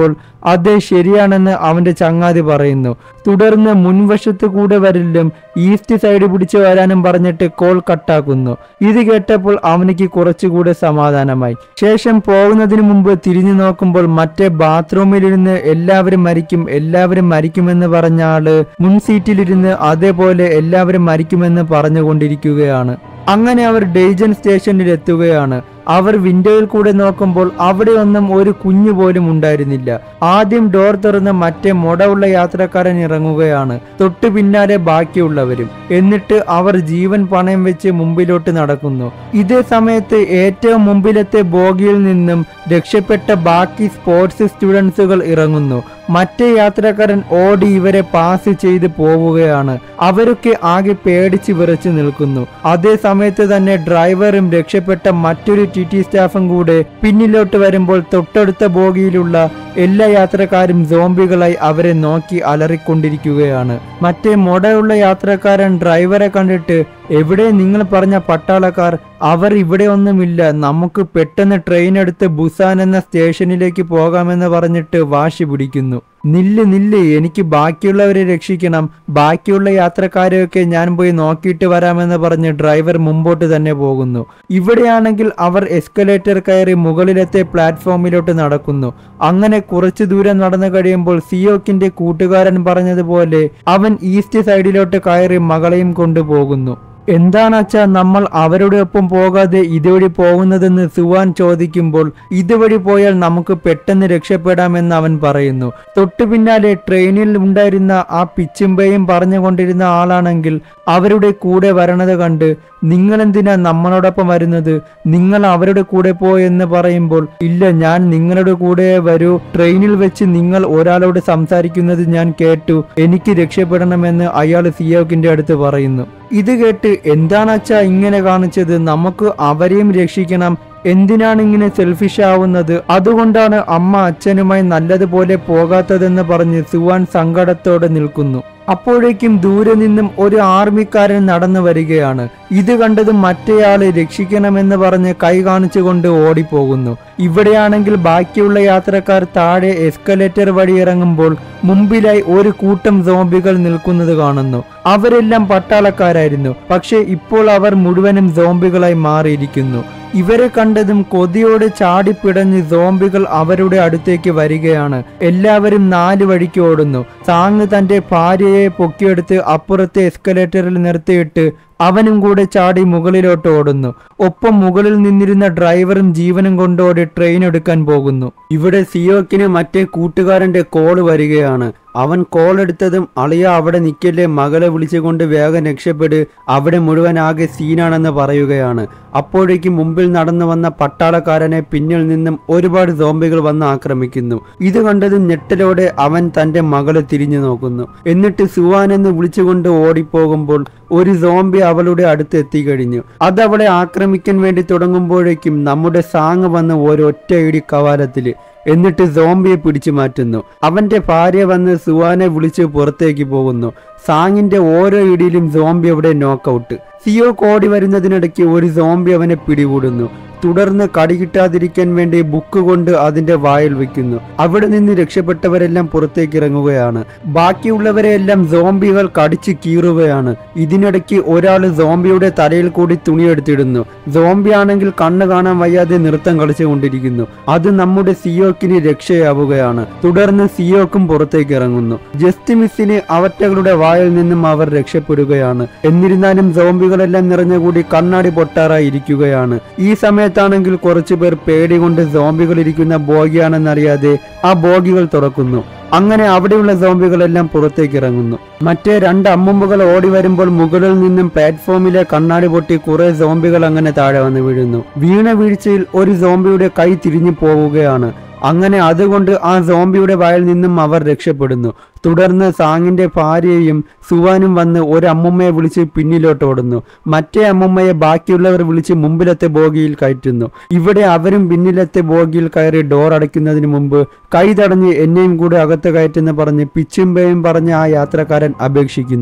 അതെ ശരിയാണെന്ന് അവന്റെ ചങ്ങാതി പറയുന്നു തുടർന്ന് മുൻവശത്ത് കൂടെ വരലും ഈസ്റ്റ് സൈഡ് പിടിച്ചു വരാനും പറഞ്ഞിട്ട് കോൾ കട്ടാക്കുന്നു ഇത് കേട്ടപ്പോൾ അവനിക്ക് കുറച്ചുകൂടെ സമാധാനമായി ശേഷം പോകുന്നതിന് മുമ്പ് തിരിഞ്ഞു നോക്കുമ്പോൾ മറ്റേ ബാത്റൂമിലിരുന്ന് എല്ലാവരും മരിക്കും എല്ലാവരും മരിക്കുമെന്ന് പറഞ്ഞ ആള് മുൻ സീറ്റിലിരുന്ന് അതേപോലെ എല്ലാവരും മരിക്കുമെന്ന് പറഞ്ഞുകൊണ്ടിരിക്കുകയാണ് അങ്ങനെ അവർ ഡേജൻ സ്റ്റേഷനിൽ എത്തുകയാണ് അവർ വിൻഡോയിൽ കൂടെ നോക്കുമ്പോൾ അവിടെ ഒന്നും ഒരു കുഞ്ഞു പോലും ഉണ്ടായിരുന്നില്ല ആദ്യം ഡോർ തുറന്ന് മറ്റേ മുടവുള്ള യാത്രക്കാരൻ ഇറങ്ങുകയാണ് തൊട്ടു പിന്നാലെ ബാക്കിയുള്ളവരും എന്നിട്ട് അവർ ജീവൻ പണയം വെച്ച് മുമ്പിലോട്ട് നടക്കുന്നു ഇതേ സമയത്ത് ഏറ്റവും മുമ്പിലത്തെ ബോഗിയിൽ നിന്നും രക്ഷപ്പെട്ട ബാക്കി സ്പോർട്സ് സ്റ്റുഡൻസുകൾ ഇറങ്ങുന്നു മറ്റേ യാത്രക്കാരൻ ഓടി ഇവരെ പാസ് ചെയ്ത് പോവുകയാണ് അവരൊക്കെ ആകെ പേടിച്ച് വിറച്ചു നിൽക്കുന്നു അതേ സമയത്ത് തന്നെ ഡ്രൈവറും രക്ഷപ്പെട്ട മറ്റൊരു ടി ടി സ്റ്റാഫും കൂടെ പിന്നിലോട്ട് വരുമ്പോൾ തൊട്ടടുത്ത ബോഗിയിലുള്ള എല്ലാ യാത്രക്കാരും സോംബികളായി അവരെ നോക്കി അലറിക്കൊണ്ടിരിക്കുകയാണ് മറ്റേ മുടയുള്ള യാത്രക്കാരൻ ഡ്രൈവറെ കണ്ടിട്ട് എവിടെ നിങ്ങൾ പറഞ്ഞ പട്ടാളക്കാർ അവർ ഇവിടെ ഒന്നുമില്ല നമുക്ക് പെട്ടെന്ന് ട്രെയിൻ എടുത്ത് ബുസാൻ എന്ന സ്റ്റേഷനിലേക്ക് പോകാമെന്ന് പറഞ്ഞിട്ട് വാശി പിടിക്കുന്നു നില്ല് നില്ല് എനിക്ക് ബാക്കിയുള്ളവരെ രക്ഷിക്കണം ബാക്കിയുള്ള യാത്രക്കാരെയൊക്കെ ഞാൻ പോയി നോക്കിയിട്ട് വരാമെന്ന് പറഞ്ഞ് ഡ്രൈവർ മുമ്പോട്ട് തന്നെ പോകുന്നു ഇവിടെയാണെങ്കിൽ അവർ എസ്കലേറ്റർ കയറി മുകളിലത്തെ പ്ലാറ്റ്ഫോമിലോട്ട് നടക്കുന്നു അങ്ങനെ കുറച്ചു ദൂരം നടന്നു കഴിയുമ്പോൾ സിയോക്കിന്റെ കൂട്ടുകാരൻ പറഞ്ഞതുപോലെ അവൻ ഈസ്റ്റ് സൈഡിലോട്ട് കയറി മകളെയും കൊണ്ടുപോകുന്നു എന്താണ് അച്ഛാ നമ്മൾ അവരുടെ ഒപ്പം പോകാതെ ഇതുവഴി പോകുന്നതെന്ന് സുവാൻ ചോദിക്കുമ്പോൾ ഇതുവഴി പോയാൽ നമുക്ക് പെട്ടെന്ന് രക്ഷപ്പെടാമെന്ന് അവൻ പറയുന്നു തൊട്ടു പിന്നാലെ ട്രെയിനിൽ ഉണ്ടായിരുന്ന ആ പിച്ചുമ്പയും പറഞ്ഞുകൊണ്ടിരുന്ന ആളാണെങ്കിൽ അവരുടെ കൂടെ വരണത് കണ്ട് നിങ്ങളെന്തിനാ നമ്മളോടൊപ്പം വരുന്നത് നിങ്ങൾ അവരുടെ കൂടെ പോയെന്ന് പറയുമ്പോൾ ഇല്ല ഞാൻ നിങ്ങളുടെ കൂടെ വരൂ ട്രെയിനിൽ വെച്ച് നിങ്ങൾ ഒരാളോട് സംസാരിക്കുന്നത് ഞാൻ കേട്ടു എനിക്ക് രക്ഷപ്പെടണമെന്ന് അയാൾ സിയോക്കിന്റെ അടുത്ത് പറയുന്നു ഇത് കേട്ട് എന്താണ് അച്ഛാ ഇങ്ങനെ കാണിച്ചത് നമുക്ക് അവരെയും രക്ഷിക്കണം എന്തിനാണ് ഇങ്ങനെ സെൽഫിഷ് ആവുന്നത് അതുകൊണ്ടാണ് അമ്മ അച്ഛനുമായി നല്ലതുപോലെ പോകാത്തതെന്ന് പറഞ്ഞ് സുവാൻ സങ്കടത്തോടെ നിൽക്കുന്നു അപ്പോഴേക്കും ദൂരെ നിന്നും ഒരു ആർമിക്കാരൻ നടന്നു വരികയാണ് ഇത് കണ്ടതും മറ്റേയാള് രക്ഷിക്കണമെന്ന് പറഞ്ഞ് കൈ കാണിച്ചുകൊണ്ട് ഓടിപ്പോകുന്നു ഇവിടെയാണെങ്കിൽ ബാക്കിയുള്ള യാത്രക്കാർ താഴെ എസ്കലേറ്റർ വഴി ഇറങ്ങുമ്പോൾ മുമ്പിലായി ഒരു കൂട്ടം സോംബികൾ നിൽക്കുന്നത് കാണുന്നു അവരെല്ലാം പട്ടാളക്കാരായിരുന്നു പക്ഷെ ഇപ്പോൾ അവർ മുഴുവനും സോംബികളായി മാറിയിരിക്കുന്നു ഇവരെ കണ്ടതും കൊതിയോടെ ചാടിപ്പിടഞ്ഞ് സോംബികൾ അവരുടെ അടുത്തേക്ക് വരികയാണ് എല്ലാവരും നാല് വഴിക്ക് ഓടുന്നു സാങ് തന്റെ ഭാര്യയെ പൊക്കിയെടുത്ത് അപ്പുറത്തെ എസ്കലേറ്ററിൽ നിർത്തിയിട്ട് അവനും കൂടെ ചാടി മുകളിലോട്ട് ഓടുന്നു ഒപ്പം മുകളിൽ നിന്നിരുന്ന ഡ്രൈവറും ജീവനും കൊണ്ടോടി ട്രെയിൻ എടുക്കാൻ പോകുന്നു ഇവിടെ സിയോക്കിന് മറ്റേ കൂട്ടുകാരന്റെ കോള് വരികയാണ് അവൻ കോൾ എടുത്തതും അളിയ അവിടെ നിൽക്കല്ലേ മകളെ വിളിച്ചുകൊണ്ട് വേഗം രക്ഷപ്പെട് അവിടെ മുഴുവൻ ആകെ സീനാണെന്ന് പറയുകയാണ് അപ്പോഴേക്കും മുമ്പിൽ നടന്നു വന്ന പട്ടാളക്കാരനെ പിന്നിൽ നിന്നും ഒരുപാട് സോംബികൾ വന്ന് ആക്രമിക്കുന്നു ഇത് കണ്ടതും ഞെട്ടലോടെ അവൻ തന്റെ മകളെ തിരിഞ്ഞു നോക്കുന്നു എന്നിട്ട് സുവാൻ എന്ന് വിളിച്ചുകൊണ്ട് ഓടിപ്പോകുമ്പോൾ ഒരു സോംബി അവളുടെ അടുത്ത് എത്തിക്കഴിഞ്ഞു അത് അവളെ ആക്രമിക്കാൻ വേണ്ടി തുടങ്ങുമ്പോഴേക്കും നമ്മുടെ സാങ് വന്ന് ഒരൊറ്റ ഇടി കവാലത്തില് എന്നിട്ട് സോംബിയെ പിടിച്ചു മാറ്റുന്നു അവന്റെ ഭാര്യ വന്ന് സുവാനെ വിളിച്ച് പുറത്തേക്ക് പോകുന്നു സാങ്ങിന്റെ ഓരോ ഇടിയിലും സോംബി അവിടെ നോക്കൗട്ട് സിയോ കോടി വരുന്നതിനിടയ്ക്ക് ഒരു സോംബി അവനെ പിടികൂടുന്നു തുടർന്ന് കടി കിട്ടാതിരിക്കാൻ വേണ്ടി ബുക്ക് കൊണ്ട് അതിന്റെ വായിൽ വെക്കുന്നു അവിടെ നിന്ന് രക്ഷപ്പെട്ടവരെല്ലാം പുറത്തേക്ക് ഇറങ്ങുകയാണ് ബാക്കിയുള്ളവരെയെല്ലാം സോംബികൾ കടിച്ചു കീറുകയാണ് ഇതിനിടയ്ക്ക് ഒരാൾ സോംബിയുടെ തലയിൽ കൂടി തുണിയെടുത്തിടുന്നു സോംബി ആണെങ്കിൽ കണ്ണ് കാണാൻ വയ്യാതെ നൃത്തം കളിച്ചുകൊണ്ടിരിക്കുന്നു അത് നമ്മുടെ സിയോക്കിന് രക്ഷയാവുകയാണ് തുടർന്ന് സിയോക്കും പുറത്തേക്ക് ഇറങ്ങുന്നു ജസ്റ്റ് മിസ്സിന് അവറ്റകളുടെ വായിൽ നിന്നും അവർ രക്ഷപ്പെടുകയാണ് എന്നിരുന്നാലും സോംബികളെല്ലാം നിറഞ്ഞുകൂടി കണ്ണാടി പൊട്ടാറായി ഇരിക്കുകയാണ് ഈ സമയത്താണെങ്കിൽ കുറച്ചുപേർ പേടി കൊണ്ട് സോംബികൾ ഇരിക്കുന്ന ബോഗിയാണെന്നറിയാതെ ആ ബോഗികൾ തുറക്കുന്നു അങ്ങനെ അവിടെയുള്ള സോംബികളെല്ലാം പുറത്തേക്ക് ഇറങ്ങുന്നു മറ്റേ രണ്ട് അമ്മുമ്പുകൾ ഓടി വരുമ്പോൾ മുകളിൽ നിന്നും പ്ലാറ്റ്ഫോമിലെ കണ്ണാടി പൊട്ടി കുറെ സോംബികൾ അങ്ങനെ താഴെ വന്ന് വീഴുന്നു വീണ വീഴ്ചയിൽ ഒരു സോംബിയുടെ കൈ തിരിഞ്ഞു പോവുകയാണ് അങ്ങനെ അതുകൊണ്ട് ആ സോംബിയുടെ വായിൽ നിന്നും അവർ രക്ഷപ്പെടുന്നു തുടർന്ന് സാങ്ങിന്റെ ഭാര്യയും സുവാനും വന്ന് ഒരു അമ്മുമ്മയെ വിളിച്ച് പിന്നിലോട്ട് ഓടുന്നു മറ്റേ അമ്മുമ്മയെ ബാക്കിയുള്ളവർ വിളിച്ച് മുമ്പിലത്തെ ബോഗിയിൽ കയറ്റുന്നു ഇവിടെ അവരും പിന്നിലത്തെ ബോഗിയിൽ കയറി ഡോർ അടയ്ക്കുന്നതിന് മുമ്പ് കൈ തടഞ്ഞ് എന്നെയും കൂടെ അകത്ത് കയറ്റെന്ന് പറഞ്ഞ് പിച്ചുമ്പയും പറഞ്ഞ് ആ യാത്രക്കാരൻ അപേക്ഷിക്കുന്നു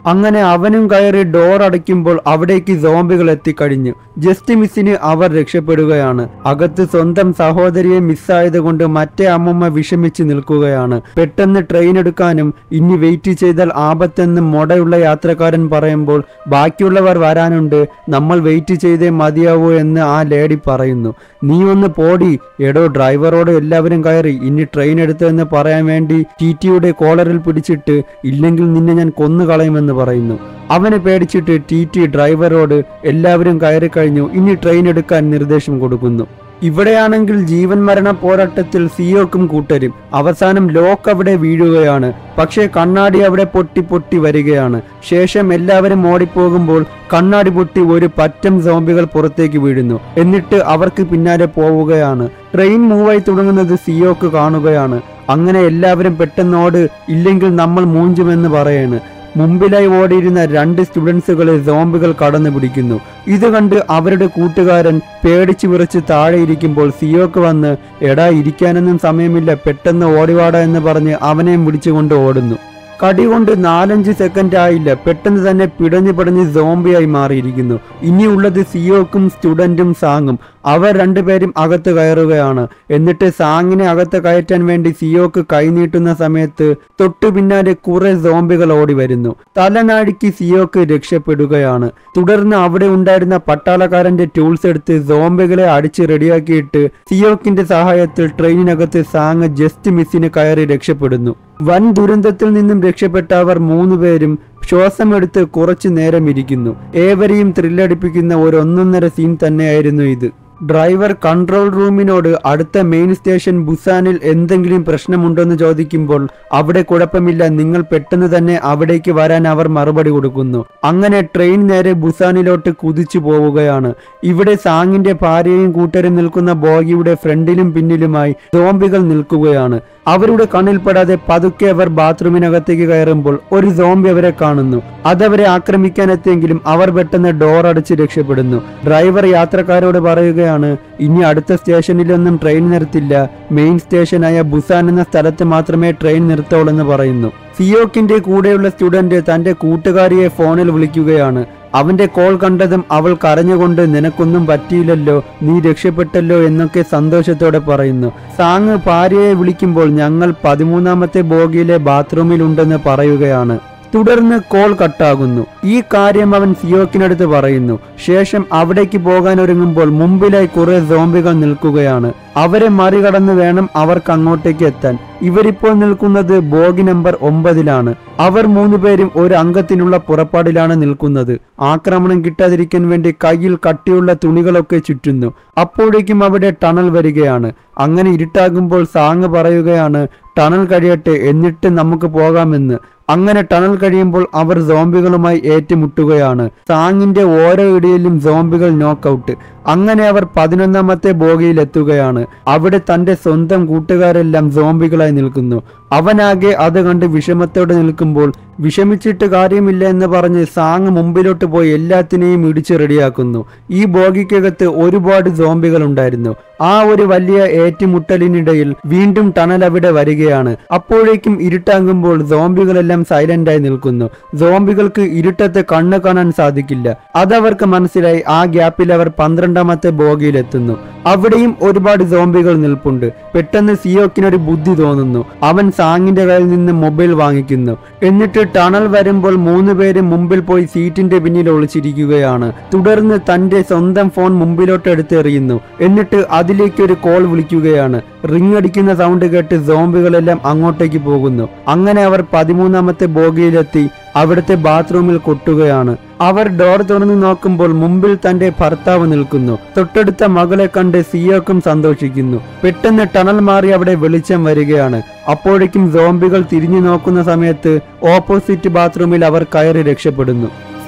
അങ്ങനെ അവനും കയറി ഡോർ അടയ്ക്കുമ്പോൾ അവിടേക്ക് സോംബികൾ എത്തിക്കഴിഞ്ഞു ജസ്റ്റ് മിസ്സിന് അവർ രക്ഷപ്പെടുകയാണ് അകത്ത് സ്വന്തം സഹോദരിയെ മിസ്സായത് കൊണ്ട് മറ്റേ അമ്മമ്മ വിഷമിച്ച് നിൽക്കുകയാണ് പെട്ടെന്ന് ട്രെയിൻ എടുക്കാനും ഇനി വെയിറ്റ് ചെയ്താൽ ആപത്തെന്ന് മൊടയുള്ള യാത്രക്കാരൻ പറയുമ്പോൾ ബാക്കിയുള്ളവർ വരാനുണ്ട് നമ്മൾ വെയിറ്റ് ചെയ്തേ മതിയാവൂ എന്ന് ആ ലേഡി പറയുന്നു നീ ഒന്ന് പോടി എടോ ഡ്രൈവറോട് എല്ലാവരും കയറി ഇനി ട്രെയിൻ എടുത്തതെന്ന് പറയാൻ വേണ്ടി ടി ടിയുടെ കോളറിൽ പിടിച്ചിട്ട് ഇല്ലെങ്കിൽ നിന്നെ ഞാൻ കൊന്നുകളയുമെന്ന് പറയുന്നു അവനെ പേടിച്ചിട്ട് ടി ടി ഡ്രൈവറോട് എല്ലാവരും കയറി കഴിഞ്ഞു ഇനി ട്രെയിൻ എടുക്കാൻ നിർദ്ദേശം കൊടുക്കുന്നു ഇവിടെയാണെങ്കിൽ ജീവൻ മരണ പോരാട്ടത്തിൽ സിയോക്കും കൂട്ടരും അവസാനം ലോക്ക് അവിടെ വീഴുകയാണ് പക്ഷേ കണ്ണാടി അവിടെ പൊട്ടി പൊട്ടി വരികയാണ് ശേഷം എല്ലാവരും ഓടിപ്പോകുമ്പോൾ കണ്ണാടി പൊട്ടി ഒരു പറ്റം സോംബികൾ പുറത്തേക്ക് വീഴുന്നു എന്നിട്ട് അവർക്ക് പിന്നാലെ പോവുകയാണ് ട്രെയിൻ മൂവായി തുടങ്ങുന്നത് സിയോക്ക് കാണുകയാണ് അങ്ങനെ എല്ലാവരും പെട്ടെന്നോട് ഇല്ലെങ്കിൽ നമ്മൾ മൂഞ്ചുമെന്ന് പറയാണ് മുമ്പിലായി ഓടിയിരുന്ന രണ്ട് സ്റ്റുഡൻസുകളെ സോംബികൾ കടന്നു പിടിക്കുന്നു ഇത് കണ്ട് അവരുടെ കൂട്ടുകാരൻ പേടിച്ചു വിറച്ച് താഴെ ഇരിക്കുമ്പോൾ സിയോക്ക് വന്ന് എടാ ഇരിക്കാനൊന്നും സമയമില്ല പെട്ടെന്ന് ഓടിവാട എന്ന് പറഞ്ഞ് അവനെയും പിടിച്ചുകൊണ്ട് ഓടുന്നു കടി കൊണ്ട് നാലഞ്ച് സെക്കൻഡ് ആയില്ല പെട്ടെന്ന് തന്നെ പിടഞ്ഞു പിടഞ്ഞ് സോംബിയായി മാറിയിരിക്കുന്നു ഇനിയുള്ളത് സിയോക്കും സ്റ്റുഡന്റും സാങ്ങും അവർ രണ്ടുപേരും അകത്ത് കയറുകയാണ് എന്നിട്ട് സാങ്ങിനെ അകത്ത് കയറ്റാൻ വേണ്ടി സിയോക്ക് കൈനീട്ടുന്ന സമയത്ത് തൊട്ടു പിന്നാലെ കുറെ സോംബികൾ ഓടി വരുന്നു തലനാടിക്ക് സിയോക്ക് രക്ഷപ്പെടുകയാണ് തുടർന്ന് അവിടെ ഉണ്ടായിരുന്ന പട്ടാളക്കാരന്റെ ടൂൾസ് എടുത്ത് സോംബികളെ അടിച്ച് റെഡിയാക്കിയിട്ട് സിയോക്കിന്റെ സഹായത്തിൽ ട്രെയിനിനകത്ത് സാങ് ജസ്റ്റ് മിസ്സിന് കയറി രക്ഷപ്പെടുന്നു വൻ ദുരന്തത്തിൽ നിന്നും രക്ഷപ്പെട്ട അവർ മൂന്നുപേരും ശ്വാസമെടുത്ത് കുറച്ചു നേരം ഇരിക്കുന്നു ഏവരെയും ത്രില്ലടിപ്പിക്കുന്ന ഒരു ഒന്നൊന്നര സീൻ തന്നെയായിരുന്നു ഇത് ഡ്രൈവർ കൺട്രോൾ റൂമിനോട് അടുത്ത മെയിൻ സ്റ്റേഷൻ ബുസാനിൽ എന്തെങ്കിലും പ്രശ്നമുണ്ടെന്ന് ചോദിക്കുമ്പോൾ അവിടെ കുഴപ്പമില്ല നിങ്ങൾ പെട്ടെന്ന് തന്നെ അവിടേക്ക് വരാൻ അവർ മറുപടി കൊടുക്കുന്നു അങ്ങനെ ട്രെയിൻ നേരെ ബുസാനിലോട്ട് കുതിച്ചു പോവുകയാണ് ഇവിടെ സാങ്ങിന്റെ ഭാര്യയും കൂട്ടരും നിൽക്കുന്ന ബോഗിയുടെ ഫ്രണ്ടിലും പിന്നിലുമായി സോംബികൾ നിൽക്കുകയാണ് അവരുടെ കണ്ണിൽപ്പെടാതെ പതുക്കെ അവർ ബാത്റൂമിനകത്തേക്ക് കയറുമ്പോൾ ഒരു സോംബി അവരെ കാണുന്നു അതവരെ ആക്രമിക്കാനെത്തിയെങ്കിലും അവർ പെട്ടെന്ന് ഡോർ അടച്ച് രക്ഷപ്പെടുന്നു ഡ്രൈവർ യാത്രക്കാരോട് പറയുകയാണ് ഇനി അടുത്ത സ്റ്റേഷനിലൊന്നും ട്രെയിൻ നിർത്തില്ല മെയിൻ സ്റ്റേഷനായ ബുസാൻ എന്ന സ്ഥലത്ത് മാത്രമേ ട്രെയിൻ നിർത്തോളെന്ന് പറയുന്നു സിയോക്കിന്റെ കൂടെയുള്ള സ്റ്റുഡന്റ് തന്റെ കൂട്ടുകാരിയെ ഫോണിൽ വിളിക്കുകയാണ് അവന്റെ കോൾ കണ്ടതും അവൾ കരഞ്ഞുകൊണ്ട് നിനക്കൊന്നും പറ്റിയില്ലല്ലോ നീ രക്ഷപ്പെട്ടല്ലോ എന്നൊക്കെ സന്തോഷത്തോടെ പറയുന്നു സാങ് ഭാര്യയെ വിളിക്കുമ്പോൾ ഞങ്ങൾ പതിമൂന്നാമത്തെ ബോഗിയിലെ ബാത്റൂമിലുണ്ടെന്ന് പറയുകയാണ് തുടർന്ന് കോൾ കട്ടാകുന്നു ഈ കാര്യം അവൻ സിയോക്കിനടുത്ത് പറയുന്നു ശേഷം അവിടേക്ക് പോകാൻ ഒരുങ്ങുമ്പോൾ മുമ്പിലായി കുറെ സോംബികൾ നിൽക്കുകയാണ് അവരെ മറികടന്ന് വേണം അവർക്ക് അങ്ങോട്ടേക്ക് എത്താൻ ഇവരിപ്പോൾ നിൽക്കുന്നത് ബോഗി നമ്പർ ഒമ്പതിലാണ് അവർ മൂന്നുപേരും ഒരു അംഗത്തിനുള്ള പുറപ്പാടിലാണ് നിൽക്കുന്നത് ആക്രമണം കിട്ടാതിരിക്കാൻ വേണ്ടി കയ്യിൽ കട്ടിയുള്ള തുണികളൊക്കെ ചുറ്റുന്നു അപ്പോഴേക്കും അവിടെ ടണൽ വരികയാണ് അങ്ങനെ ഇരുട്ടാകുമ്പോൾ സാങ് പറയുകയാണ് ടണൽ കഴിയട്ടെ എന്നിട്ട് നമുക്ക് പോകാമെന്ന് അങ്ങനെ ടണൽ കഴിയുമ്പോൾ അവർ സോംബികളുമായി ഏറ്റുമുട്ടുകയാണ് സാങ്ങിന്റെ ഓരോ ഇടയിലും സോംബികൾ നോക്കൌട്ട് അങ്ങനെ അവർ പതിനൊന്നാമത്തെ ബോഗിയിൽ എത്തുകയാണ് അവിടെ തന്റെ സ്വന്തം കൂട്ടുകാരെല്ലാം സോംബികളായി നിൽക്കുന്നു അവനാകെ അത് കണ്ട് വിഷമത്തോടെ നിൽക്കുമ്പോൾ വിഷമിച്ചിട്ട് കാര്യമില്ല എന്ന് പറഞ്ഞ് സാങ് മുമ്പിലോട്ട് പോയി എല്ലാത്തിനെയും ഇടിച്ച് റെഡിയാക്കുന്നു ഈ ബോഗിക്കകത്ത് ഒരുപാട് സോംബികൾ ഉണ്ടായിരുന്നു ആ ഒരു വലിയ ഏറ്റുമുട്ടലിനിടയിൽ വീണ്ടും ടണൽ അവിടെ വരികയാണ് അപ്പോഴേക്കും ഇരുട്ടാകുമ്പോൾ സോംബികളെല്ലാം സൈലന്റ് ആയി നിൽക്കുന്നു സോംബികൾക്ക് ഇരുട്ടത്ത് കണ്ണ് കാണാൻ സാധിക്കില്ല അതവർക്ക് മനസ്സിലായി ആ ഗ്യാപ്പിൽ അവർ പന്ത്രണ്ടാമത്തെ ബോഗിയിലെത്തുന്നു അവിടെയും ഒരുപാട് സോംബികൾ നിൽപ്പുണ്ട് പെട്ടെന്ന് സിയോക്കിനൊരു ബുദ്ധി തോന്നുന്നു അവൻ സാങ്ങിന്റെ കയ്യിൽ നിന്ന് മൊബൈൽ വാങ്ങിക്കുന്നു എന്നിട്ട് ടണൽ വരുമ്പോൾ മൂന്ന് പേര് മുമ്പിൽ പോയി സീറ്റിന്റെ പിന്നിൽ ഒളിച്ചിരിക്കുകയാണ് തുടർന്ന് തന്റെ സ്വന്തം ഫോൺ മുമ്പിലോട്ട് എടുത്തെറിയുന്നു എന്നിട്ട് അതിലേക്ക് ഒരു കോൾ വിളിക്കുകയാണ് റിംഗ് അടിക്കുന്ന സൗണ്ട് കേട്ട് സോംബികളെല്ലാം അങ്ങോട്ടേക്ക് പോകുന്നു അങ്ങനെ അവർ പതിമൂന്നാമത്തെ ബോഗിയിലെത്തി അവിടുത്തെ ബാത്റൂമിൽ കൊട്ടുകയാണ് അവർ ഡോർ തുറന്നു നോക്കുമ്പോൾ മുമ്പിൽ തന്റെ ഭർത്താവ് നിൽക്കുന്നു തൊട്ടടുത്ത മകളെ കണ്ട് സിയോക്കും സന്തോഷിക്കുന്നു പെട്ടെന്ന് ടണൽ മാറി അവിടെ വെളിച്ചം വരികയാണ് അപ്പോഴേക്കും സോംബികൾ തിരിഞ്ഞു നോക്കുന്ന സമയത്ത് ഓപ്പോസിറ്റ് ബാത്റൂമിൽ അവർ കയറി രക്ഷപ്പെടുന്നു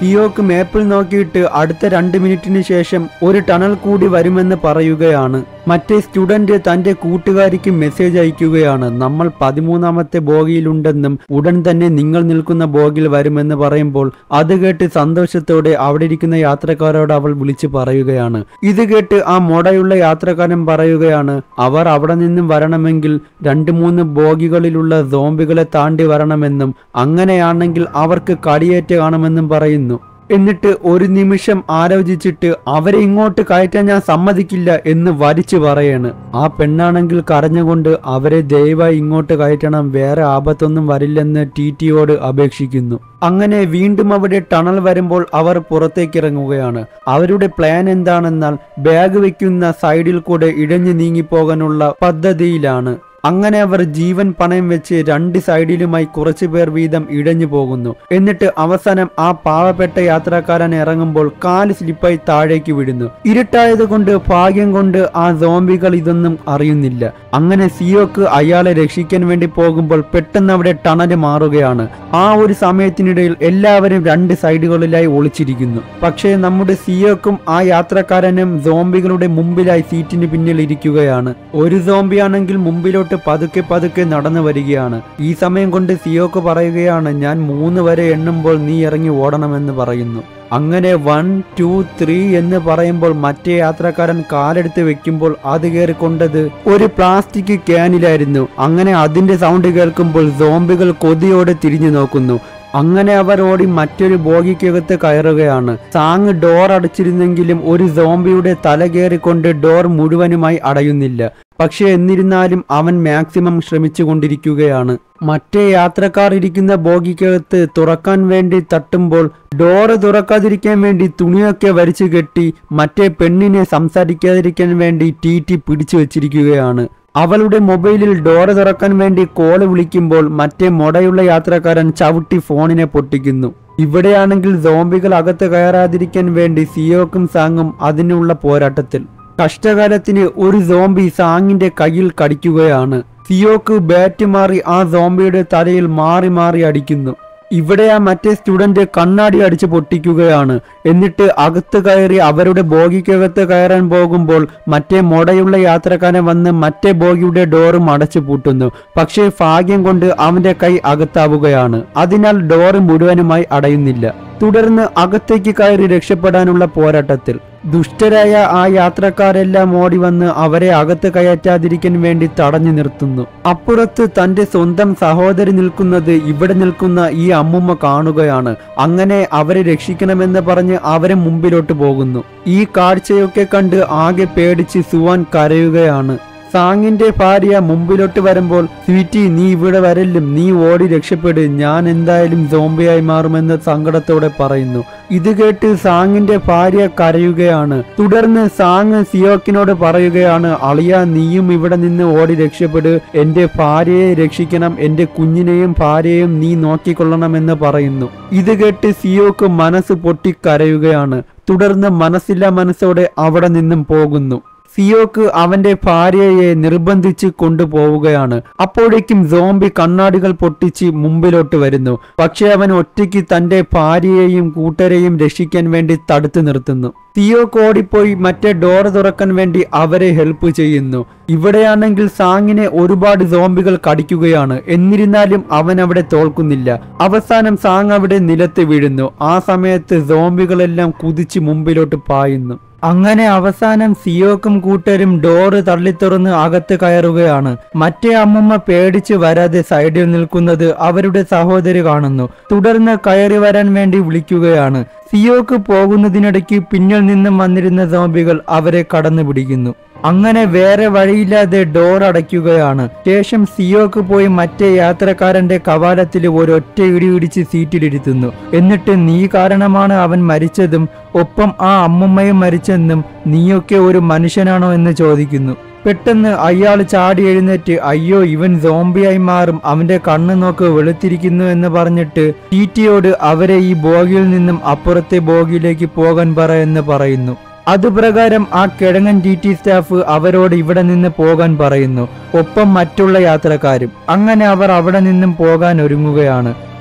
സിയോക്ക് മേപ്പിൽ നോക്കിയിട്ട് അടുത്ത രണ്ട് മിനിറ്റിന് ശേഷം ഒരു ടണൽ കൂടി വരുമെന്ന് പറയുകയാണ് മറ്റേ സ്റ്റുഡന്റ് തന്റെ കൂട്ടുകാരിക്ക് മെസ്സേജ് അയക്കുകയാണ് നമ്മൾ പതിമൂന്നാമത്തെ ബോഗിയിലുണ്ടെന്നും ഉടൻ തന്നെ നിങ്ങൾ നിൽക്കുന്ന ബോഗിൽ വരുമെന്ന് പറയുമ്പോൾ അത് കേട്ട് സന്തോഷത്തോടെ അവിടെ ഇരിക്കുന്ന യാത്രക്കാരോട് അവൾ വിളിച്ചു പറയുകയാണ് ഇത് കേട്ട് ആ മൊടയുള്ള യാത്രക്കാരൻ പറയുകയാണ് അവർ അവിടെ നിന്നും വരണമെങ്കിൽ രണ്ട് മൂന്ന് ബോഗികളിലുള്ള സോംബികളെ താണ്ടി വരണമെന്നും അങ്ങനെയാണെങ്കിൽ അവർക്ക് കടിയേറ്റ് കാണുമെന്നും പറയുന്നു എന്നിട്ട് ഒരു നിമിഷം ആലോചിച്ചിട്ട് അവരെ ഇങ്ങോട്ട് കയറ്റാൻ ഞാൻ സമ്മതിക്കില്ല എന്ന് വരിച്ചു പറയാണ് ആ പെണ്ണാണെങ്കിൽ കരഞ്ഞുകൊണ്ട് അവരെ ദയവായി ഇങ്ങോട്ട് കയറ്റണം വേറെ ആപത്തൊന്നും വരില്ലെന്ന് ടി ടിയോട് അപേക്ഷിക്കുന്നു അങ്ങനെ വീണ്ടും അവിടെ ടണൽ വരുമ്പോൾ അവർ പുറത്തേക്ക് ഇറങ്ങുകയാണ് അവരുടെ പ്ലാൻ എന്താണെന്നാൽ ബാഗ് വെക്കുന്ന സൈഡിൽ കൂടെ ഇഴഞ്ഞു നീങ്ങിപ്പോകാനുള്ള പദ്ധതിയിലാണ് അങ്ങനെ അവർ ജീവൻ പണയം വെച്ച് രണ്ട് സൈഡിലുമായി കുറച്ചു പേർ വീതം ഇഴഞ്ഞു പോകുന്നു എന്നിട്ട് അവസാനം ആ പാവപ്പെട്ട യാത്രക്കാരൻ ഇറങ്ങുമ്പോൾ കാല് സ്ലിപ്പായി താഴേക്ക് വിടുന്നു ഇരുട്ടായത് കൊണ്ട് ഭാഗ്യം കൊണ്ട് ആ സോംബികൾ ഇതൊന്നും അറിയുന്നില്ല അങ്ങനെ സിയോക്ക് അയാളെ രക്ഷിക്കാൻ വേണ്ടി പോകുമ്പോൾ പെട്ടെന്ന് അവിടെ ടണല് മാറുകയാണ് ആ ഒരു സമയത്തിനിടയിൽ എല്ലാവരും രണ്ട് സൈഡുകളിലായി ഒളിച്ചിരിക്കുന്നു പക്ഷേ നമ്മുടെ സിയോക്കും ആ യാത്രക്കാരനും സോംബികളുടെ മുമ്പിലായി സീറ്റിന് പിന്നിൽ ഇരിക്കുകയാണ് ഒരു സോംബിയാണെങ്കിൽ മുമ്പിലോട്ട് പതുക്കെ പതുക്കെ നടന്നു വരികയാണ് ഈ സമയം കൊണ്ട് സിയോക്ക് പറയുകയാണ് ഞാൻ മൂന്ന് വരെ എണ്ണുമ്പോൾ നീ ഇറങ്ങി ഓടണമെന്ന് പറയുന്നു അങ്ങനെ വൺ ടു ത്രീ എന്ന് പറയുമ്പോൾ മറ്റേ യാത്രക്കാരൻ കാലെടുത്ത് വെക്കുമ്പോൾ അത് കയറിക്കൊണ്ടത് ഒരു പ്ലാസ്റ്റിക് ക്യാനിലായിരുന്നു അങ്ങനെ അതിന്റെ സൗണ്ട് കേൾക്കുമ്പോൾ സോംബികൾ കൊതിയോടെ തിരിഞ്ഞു നോക്കുന്നു അങ്ങനെ അവർ ഓടി മറ്റൊരു ബോഗിക്കകത്ത് കയറുകയാണ് സാങ് ഡോർ അടച്ചിരുന്നെങ്കിലും ഒരു സോംബിയുടെ തല കയറിക്കൊണ്ട് ഡോർ മുഴുവനുമായി അടയുന്നില്ല പക്ഷെ എന്നിരുന്നാലും അവൻ മാക്സിമം ശ്രമിച്ചുകൊണ്ടിരിക്കുകയാണ് മറ്റേ യാത്രക്കാർ ഇരിക്കുന്ന ബോഗിക്കകത്ത് തുറക്കാൻ വേണ്ടി തട്ടുമ്പോൾ ഡോറ് തുറക്കാതിരിക്കാൻ വേണ്ടി തുണിയൊക്കെ വരിച്ചു കെട്ടി മറ്റേ പെണ്ണിനെ സംസാരിക്കാതിരിക്കാൻ വേണ്ടി ടി ടി പിടിച്ചു വെച്ചിരിക്കുകയാണ് അവളുടെ മൊബൈലിൽ ഡോറ് തുറക്കാൻ വേണ്ടി കോള് വിളിക്കുമ്പോൾ മറ്റേ മൊടയുള്ള യാത്രക്കാരൻ ചവിട്ടി ഫോണിനെ പൊട്ടിക്കുന്നു ഇവിടെയാണെങ്കിൽ സോംബികൾ അകത്ത് കയറാതിരിക്കാൻ വേണ്ടി സിയോക്കും സാങ്ങും അതിനുള്ള പോരാട്ടത്തിൽ കഷ്ടകാലത്തിന് ഒരു സോംബി സാങ്ങിന്റെ കയ്യിൽ കടിക്കുകയാണ് സിയോക്ക് ബാറ്റ് മാറി ആ സോംബിയുടെ തലയിൽ മാറി മാറി അടിക്കുന്നു ഇവിടെ ആ മറ്റേ സ്റ്റുഡന്റ് കണ്ണാടി അടിച്ച് പൊട്ടിക്കുകയാണ് എന്നിട്ട് അകത്ത് കയറി അവരുടെ ബോഗിക്കകത്ത് കയറാൻ പോകുമ്പോൾ മറ്റേ മൊടയുള്ള യാത്രക്കാരൻ വന്ന് മറ്റേ ബോഗിയുടെ ഡോറും അടച്ചു പൂട്ടുന്നു പക്ഷേ ഭാഗ്യം കൊണ്ട് അവന്റെ കൈ അകത്താവുകയാണ് അതിനാൽ ഡോറ് മുഴുവനുമായി അടയുന്നില്ല തുടർന്ന് അകത്തേക്ക് കയറി രക്ഷപ്പെടാനുള്ള പോരാട്ടത്തിൽ ദുഷ്ടരായ ആ യാത്രക്കാരെല്ലാം ഓടി വന്ന് അവരെ അകത്ത് കയറ്റാതിരിക്കാൻ വേണ്ടി തടഞ്ഞു നിർത്തുന്നു അപ്പുറത്ത് തന്റെ സ്വന്തം സഹോദരി നിൽക്കുന്നത് ഇവിടെ നിൽക്കുന്ന ഈ അമ്മുമ്മ കാണുകയാണ് അങ്ങനെ അവരെ രക്ഷിക്കണമെന്ന് പറഞ്ഞ് അവരെ മുമ്പിലോട്ട് പോകുന്നു ഈ കാഴ്ചയൊക്കെ കണ്ട് ആകെ പേടിച്ച് സുവാൻ കരയുകയാണ് സാങ്ങിന്റെ ഭാര്യ മുമ്പിലോട്ട് വരുമ്പോൾ സ്വീറ്റി നീ ഇവിടെ വരല്ലും നീ ഓടി രക്ഷപ്പെട് ഞാൻ എന്തായാലും സോംബിയായി മാറുമെന്ന് സങ്കടത്തോടെ പറയുന്നു ഇത് കേട്ട് സാങ്ങിന്റെ ഭാര്യ കരയുകയാണ് തുടർന്ന് സാങ് സിയോക്കിനോട് പറയുകയാണ് അളിയ നീയും ഇവിടെ നിന്ന് ഓടി രക്ഷപ്പെട് എന്റെ ഭാര്യയെ രക്ഷിക്കണം എന്റെ കുഞ്ഞിനെയും ഭാര്യയെയും നീ നോക്കിക്കൊള്ളണമെന്ന് പറയുന്നു ഇത് കേട്ട് സിയോക്ക് മനസ്സ് പൊട്ടിക്കരയുകയാണ് തുടർന്ന് മനസ്സില്ലാ മനസ്സോടെ അവിടെ നിന്നും പോകുന്നു സിയോക്ക് അവന്റെ ഭാര്യയെ നിർബന്ധിച്ച് കൊണ്ടുപോവുകയാണ് അപ്പോഴേക്കും സോംബി കണ്ണാടികൾ പൊട്ടിച്ച് മുമ്പിലോട്ട് വരുന്നു പക്ഷെ അവൻ ഒറ്റയ്ക്ക് തന്റെ ഭാര്യയെയും കൂട്ടരെയും രക്ഷിക്കാൻ വേണ്ടി തടുത്തു നിർത്തുന്നു സിയോക്ക് ഓടിപ്പോയി മറ്റേ ഡോർ തുറക്കാൻ വേണ്ടി അവരെ ഹെൽപ്പ് ചെയ്യുന്നു ഇവിടെയാണെങ്കിൽ സാങ്ങിനെ ഒരുപാട് സോംബികൾ കടിക്കുകയാണ് എന്നിരുന്നാലും അവൻ അവിടെ തോൽക്കുന്നില്ല അവസാനം സാങ് അവിടെ നിലത്ത് വീഴുന്നു ആ സമയത്ത് സോംബികളെല്ലാം കുതിച്ച് മുമ്പിലോട്ട് പായുന്നു അങ്ങനെ അവസാനം സിയോക്കും കൂട്ടരും ഡോറ് തള്ളിത്തുറന്ന് അകത്ത് കയറുകയാണ് മറ്റേ അമ്മമ്മ പേടിച്ച് വരാതെ സൈഡിൽ നിൽക്കുന്നത് അവരുടെ സഹോദരി കാണുന്നു തുടർന്ന് കയറി വരാൻ വേണ്ടി വിളിക്കുകയാണ് സിയോക്ക് പോകുന്നതിനിടയ്ക്ക് പിന്നിൽ നിന്നും വന്നിരുന്ന സോംബികൾ അവരെ കടന്നു പിടിക്കുന്നു അങ്ങനെ വേറെ വഴിയില്ലാതെ ഡോർ അടയ്ക്കുകയാണ് ശേഷം സിയോക്ക് പോയി മറ്റേ യാത്രക്കാരന്റെ കവാലത്തിൽ ഒരൊറ്റ ഇടി ഇടിച്ച് സീറ്റിലിരുത്തുന്നു എന്നിട്ട് നീ കാരണമാണ് അവൻ മരിച്ചതും ഒപ്പം ആ അമ്മുമ്മയും മരിച്ചെന്നും നീയൊക്കെ ഒരു മനുഷ്യനാണോ എന്ന് ചോദിക്കുന്നു പെട്ടെന്ന് അയാൾ ചാടി എഴുന്നേറ്റ് അയ്യോ ഇവൻ സോംബിയായി മാറും അവന്റെ കണ്ണ് നോക്ക് വെളുത്തിരിക്കുന്നു എന്ന് പറഞ്ഞിട്ട് ടിറ്റിയോട് അവരെ ഈ ബോഗിയിൽ നിന്നും അപ്പുറത്തെ ബോഗിയിലേക്ക് പോകാൻ പറ എന്ന് പറയുന്നു അതുപ്രകാരം ആ കിഴങ്ങൻ ടി ടി സ്റ്റാഫ് അവരോട് ഇവിടെ നിന്ന് പോകാൻ പറയുന്നു ഒപ്പം മറ്റുള്ള യാത്രക്കാരും അങ്ങനെ അവർ അവിടെ നിന്നും പോകാൻ ഒരുങ്ങുകയാണ്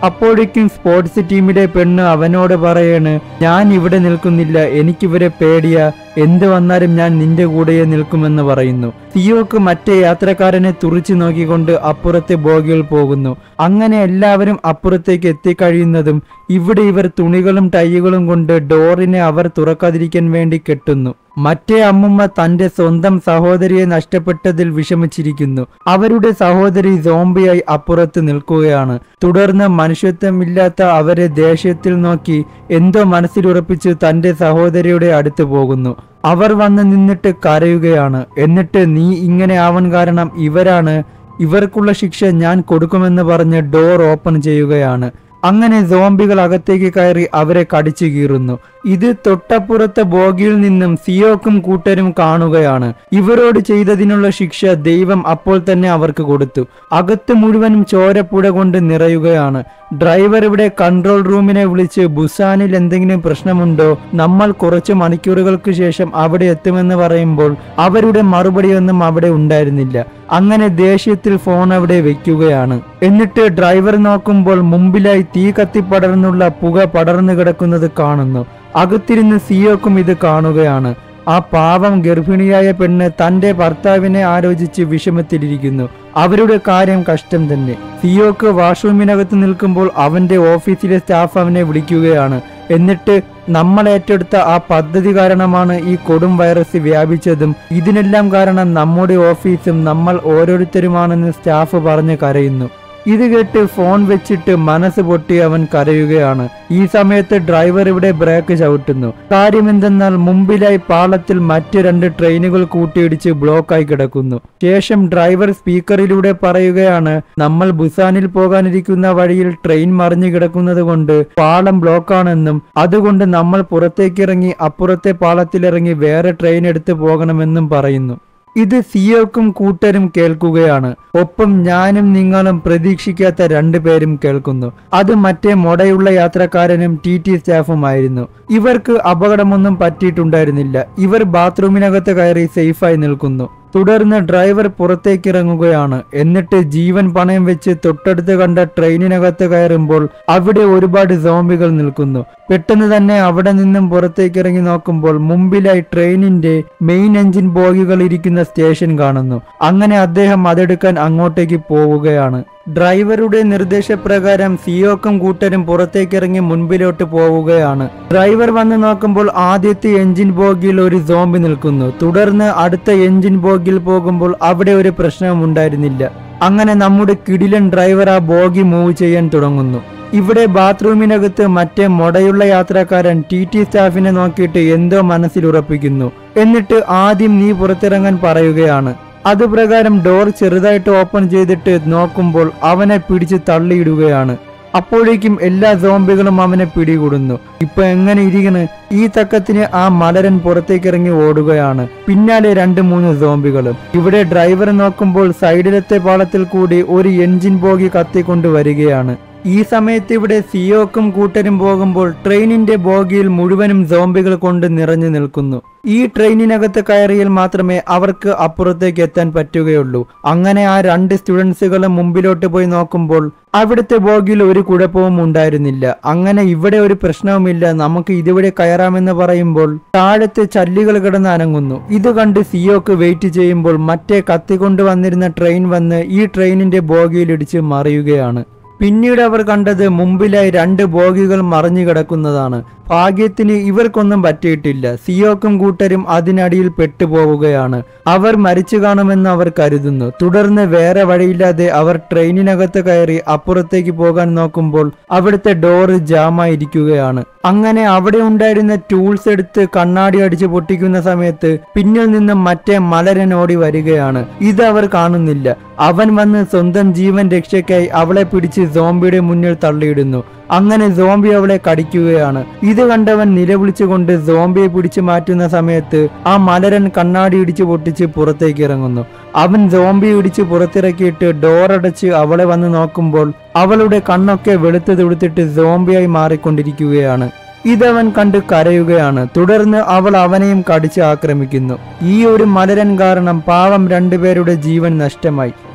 അപ്പോഴേക്കും സ്പോർട്സ് ടീമിലെ പെണ്ണ് അവനോട് പറയാണ് ഞാൻ ഇവിടെ നിൽക്കുന്നില്ല എനിക്കിവരെ പേടിയാ എന്ത് വന്നാലും ഞാൻ നിന്റെ കൂടെയേ നിൽക്കുമെന്ന് പറയുന്നു സിയോക്ക് മറ്റേ യാത്രക്കാരനെ തുറിച്ചു നോക്കിക്കൊണ്ട് അപ്പുറത്തെ ബോഗികൾ പോകുന്നു അങ്ങനെ എല്ലാവരും അപ്പുറത്തേക്ക് എത്തിക്കഴിയുന്നതും ഇവിടെ ഇവർ തുണികളും ടൈകളും കൊണ്ട് ഡോറിനെ അവർ തുറക്കാതിരിക്കാൻ വേണ്ടി കെട്ടുന്നു മറ്റേ അമ്മുമ്മ തന്റെ സ്വന്തം സഹോദരിയെ നഷ്ടപ്പെട്ടതിൽ വിഷമിച്ചിരിക്കുന്നു അവരുടെ സഹോദരി സോംബിയായി അപ്പുറത്ത് നിൽക്കുകയാണ് തുടർന്ന് മനുഷ്യത്വമില്ലാത്ത അവരെ ദേഷ്യത്തിൽ നോക്കി എന്തോ മനസ്സിലുറപ്പിച്ച് തന്റെ സഹോദരിയുടെ അടുത്ത് പോകുന്നു അവർ വന്ന് നിന്നിട്ട് കരയുകയാണ് എന്നിട്ട് നീ ഇങ്ങനെ ആവാൻ കാരണം ഇവരാണ് ഇവർക്കുള്ള ശിക്ഷ ഞാൻ കൊടുക്കുമെന്ന് പറഞ്ഞ് ഡോർ ഓപ്പൺ ചെയ്യുകയാണ് അങ്ങനെ സോംബികൾ അകത്തേക്ക് കയറി അവരെ കടിച്ചു കീറുന്നു ഇത് തൊട്ടപ്പുറത്തെ ബോഗിയിൽ നിന്നും സിയോക്കും കൂട്ടരും കാണുകയാണ് ഇവരോട് ചെയ്തതിനുള്ള ശിക്ഷ ദൈവം അപ്പോൾ തന്നെ അവർക്ക് കൊടുത്തു അകത്ത് മുഴുവനും ചോരപ്പുഴ കൊണ്ട് നിറയുകയാണ് ഡ്രൈവർ ഇവിടെ കൺട്രോൾ റൂമിനെ വിളിച്ച് ബുസാനിൽ എന്തെങ്കിലും പ്രശ്നമുണ്ടോ നമ്മൾ കുറച്ച് മണിക്കൂറുകൾക്ക് ശേഷം അവിടെ എത്തുമെന്ന് പറയുമ്പോൾ അവരുടെ മറുപടിയൊന്നും അവിടെ ഉണ്ടായിരുന്നില്ല അങ്ങനെ ദേഷ്യത്തിൽ ഫോൺ അവിടെ വെക്കുകയാണ് എന്നിട്ട് ഡ്രൈവർ നോക്കുമ്പോൾ മുമ്പിലായി തീ കത്തിപ്പടർന്നുള്ള പുക പടർന്നു കിടക്കുന്നത് കാണുന്നു അകത്തിരുന്ന് സിയോക്കും ഇത് കാണുകയാണ് ആ പാവം ഗർഭിണിയായ പെണ്ണ് തന്റെ ഭർത്താവിനെ ആലോചിച്ച് വിഷമത്തിലിരിക്കുന്നു അവരുടെ കാര്യം കഷ്ടം തന്നെ സിയോക്ക് വാഷ്റൂമിനകത്ത് നിൽക്കുമ്പോൾ അവന്റെ ഓഫീസിലെ സ്റ്റാഫ് അവനെ വിളിക്കുകയാണ് എന്നിട്ട് നമ്മൾ ഏറ്റെടുത്ത ആ പദ്ധതി കാരണമാണ് ഈ കൊടും വൈറസ് വ്യാപിച്ചതും ഇതിനെല്ലാം കാരണം നമ്മുടെ ഓഫീസും നമ്മൾ ഓരോരുത്തരുമാണെന്ന് സ്റ്റാഫ് പറഞ്ഞ് കരയുന്നു ഇത് കേട്ട് ഫോൺ വെച്ചിട്ട് മനസ്സ് പൊട്ടി അവൻ കരയുകയാണ് ഈ സമയത്ത് ഡ്രൈവർ ഇവിടെ ബ്രേക്ക് ചവിട്ടുന്നു കാര്യമെന്തെന്നാൽ മുമ്പിലായി പാളത്തിൽ മറ്റ് രണ്ട് ട്രെയിനുകൾ കൂട്ടിയിടിച്ച് ബ്ലോക്കായി കിടക്കുന്നു ശേഷം ഡ്രൈവർ സ്പീക്കറിലൂടെ പറയുകയാണ് നമ്മൾ ബുസാനിൽ പോകാനിരിക്കുന്ന വഴിയിൽ ട്രെയിൻ മറിഞ്ഞു കിടക്കുന്നത് കൊണ്ട് പാളം ബ്ലോക്കാണെന്നും അതുകൊണ്ട് നമ്മൾ പുറത്തേക്കിറങ്ങി അപ്പുറത്തെ പാളത്തിലിറങ്ങി വേറെ ട്രെയിൻ എടുത്ത് പോകണമെന്നും പറയുന്നു ഇത് സിയോക്കും കൂട്ടരും കേൾക്കുകയാണ് ഒപ്പം ഞാനും നിങ്ങളും പ്രതീക്ഷിക്കാത്ത രണ്ടുപേരും കേൾക്കുന്നു അത് മറ്റേ മൊടയുള്ള യാത്രക്കാരനും ടി ടി സ്റ്റാഫുമായിരുന്നു ഇവർക്ക് അപകടമൊന്നും പറ്റിയിട്ടുണ്ടായിരുന്നില്ല ഇവർ ബാത്റൂമിനകത്ത് കയറി സേഫായി നിൽക്കുന്നു തുടർന്ന് ഡ്രൈവർ പുറത്തേക്കിറങ്ങുകയാണ് എന്നിട്ട് ജീവൻ പണയം വെച്ച് തൊട്ടടുത്ത് കണ്ട ട്രെയിനിനകത്ത് കയറുമ്പോൾ അവിടെ ഒരുപാട് സോംബികൾ നിൽക്കുന്നു പെട്ടെന്ന് തന്നെ അവിടെ നിന്നും പുറത്തേക്കിറങ്ങി നോക്കുമ്പോൾ മുമ്പിലായി ട്രെയിനിന്റെ മെയിൻ എഞ്ചിൻ ബോഗികൾ ഇരിക്കുന്ന സ്റ്റേഷൻ കാണുന്നു അങ്ങനെ അദ്ദേഹം അതെടുക്കാൻ അങ്ങോട്ടേക്ക് പോവുകയാണ് ഡ്രൈവറുടെ നിർദ്ദേശപ്രകാരം സിയോക്കും കൂട്ടരും പുറത്തേക്കിറങ്ങി മുൻപിലോട്ട് പോവുകയാണ് ഡ്രൈവർ വന്ന് നോക്കുമ്പോൾ ആദ്യത്തെ എഞ്ചിൻ ബോഗിയിൽ ഒരു സോംബി നിൽക്കുന്നു തുടർന്ന് അടുത്ത എഞ്ചിൻ ബോഗിയിൽ പോകുമ്പോൾ അവിടെ ഒരു പ്രശ്നവും ഉണ്ടായിരുന്നില്ല അങ്ങനെ നമ്മുടെ കിടിലൻ ഡ്രൈവർ ആ ബോഗി മൂവ് ചെയ്യാൻ തുടങ്ങുന്നു ഇവിടെ ബാത്റൂമിനകത്ത് മറ്റേ മൊടയുള്ള യാത്രക്കാരൻ ടി ടി സ്റ്റാഫിനെ നോക്കിയിട്ട് എന്തോ മനസ്സിൽ ഉറപ്പിക്കുന്നു എന്നിട്ട് ആദ്യം നീ പുറത്തിറങ്ങാൻ പറയുകയാണ് അതുപ്രകാരം ഡോർ ചെറുതായിട്ട് ഓപ്പൺ ചെയ്തിട്ട് നോക്കുമ്പോൾ അവനെ പിടിച്ച് തള്ളിയിടുകയാണ് അപ്പോഴേക്കും എല്ലാ സോംബികളും അവനെ പിടികൂടുന്നു ഇപ്പൊ എങ്ങനെ ഇരിക്കണ് ഈ തക്കത്തിന് ആ മലരൻ പുറത്തേക്കിറങ്ങി ഓടുകയാണ് പിന്നാലെ രണ്ട് മൂന്ന് സോംബികളും ഇവിടെ ഡ്രൈവർ നോക്കുമ്പോൾ സൈഡിലത്തെ പാളത്തിൽ കൂടി ഒരു എൻജിൻ ബോഗി കത്തിക്കൊണ്ട് വരികയാണ് ഈ സമയത്ത് ഇവിടെ സിയോക്കും കൂട്ടരും പോകുമ്പോൾ ട്രെയിനിന്റെ ബോഗിയിൽ മുഴുവനും സോംബികൾ കൊണ്ട് നിറഞ്ഞു നിൽക്കുന്നു ഈ ട്രെയിനിനകത്ത് കയറിയാൽ മാത്രമേ അവർക്ക് അപ്പുറത്തേക്ക് എത്താൻ പറ്റുകയുള്ളൂ അങ്ങനെ ആ രണ്ട് സ്റ്റുഡൻസുകളും മുമ്പിലോട്ട് പോയി നോക്കുമ്പോൾ അവിടുത്തെ ബോഗിയിൽ ഒരു കുഴപ്പവും ഉണ്ടായിരുന്നില്ല അങ്ങനെ ഇവിടെ ഒരു പ്രശ്നവുമില്ല നമുക്ക് ഇതിവിടെ കയറാമെന്ന് പറയുമ്പോൾ താഴത്തെ ചല്ലികൾ കിടന്ന് അനങ്ങുന്നു ഇത് കണ്ട് സിയോക്ക് വെയിറ്റ് ചെയ്യുമ്പോൾ മറ്റേ കത്തിക്കൊണ്ട് വന്നിരുന്ന ട്രെയിൻ വന്ന് ഈ ട്രെയിനിന്റെ ബോഗിയിൽ ഇടിച്ച് മറിയുകയാണ് പിന്നീട് അവർ കണ്ടത് മുമ്പിലായി രണ്ട് ബോഗികൾ മറിഞ്ഞു കിടക്കുന്നതാണ് ഭാഗ്യത്തിന് ഇവർക്കൊന്നും പറ്റിയിട്ടില്ല സിയോക്കും കൂട്ടരും അതിനടിയിൽ പെട്ടുപോവുകയാണ് അവർ മരിച്ചു കാണുമെന്ന് അവർ കരുതുന്നു തുടർന്ന് വേറെ വഴിയില്ലാതെ അവർ ട്രെയിനിനകത്ത് കയറി അപ്പുറത്തേക്ക് പോകാൻ നോക്കുമ്പോൾ അവിടുത്തെ ഡോറ് ജാമായിരിക്കുകയാണ് അങ്ങനെ അവിടെ ഉണ്ടായിരുന്ന ടൂൾസ് എടുത്ത് കണ്ണാടി അടിച്ച് പൊട്ടിക്കുന്ന സമയത്ത് പിന്നിൽ നിന്നും മറ്റേ മലരൻ ഓടി വരികയാണ് ഇത് അവർ കാണുന്നില്ല അവൻ വന്ന് സ്വന്തം ജീവൻ രക്ഷയ്ക്കായി അവളെ പിടിച്ച് സോംബിയുടെ മുന്നിൽ തള്ളിയിടുന്നു അങ്ങനെ സോംബി അവളെ കടിക്കുകയാണ് ഇത് കണ്ടവൻ നിലവിളിച്ചുകൊണ്ട് സോംബിയെ പിടിച്ചു മാറ്റുന്ന സമയത്ത് ആ മലരൻ കണ്ണാടി ഇടിച്ചു പൊട്ടിച്ച് പുറത്തേക്ക് ഇറങ്ങുന്നു അവൻ സോംബി ഇടിച്ച് പുറത്തിറക്കിയിട്ട് ഡോറടച്ച് അവളെ വന്ന് നോക്കുമ്പോൾ അവളുടെ കണ്ണൊക്കെ വെളുത്ത് തുടുത്തിട്ട് സോംബിയായി മാറിക്കൊണ്ടിരിക്കുകയാണ് ഇതവൻ കണ്ട് കരയുകയാണ് തുടർന്ന് അവൾ അവനെയും കടിച്ച് ആക്രമിക്കുന്നു ഈ ഒരു മലരൻ കാരണം പാവം രണ്ടുപേരുടെ ജീവൻ നഷ്ടമായി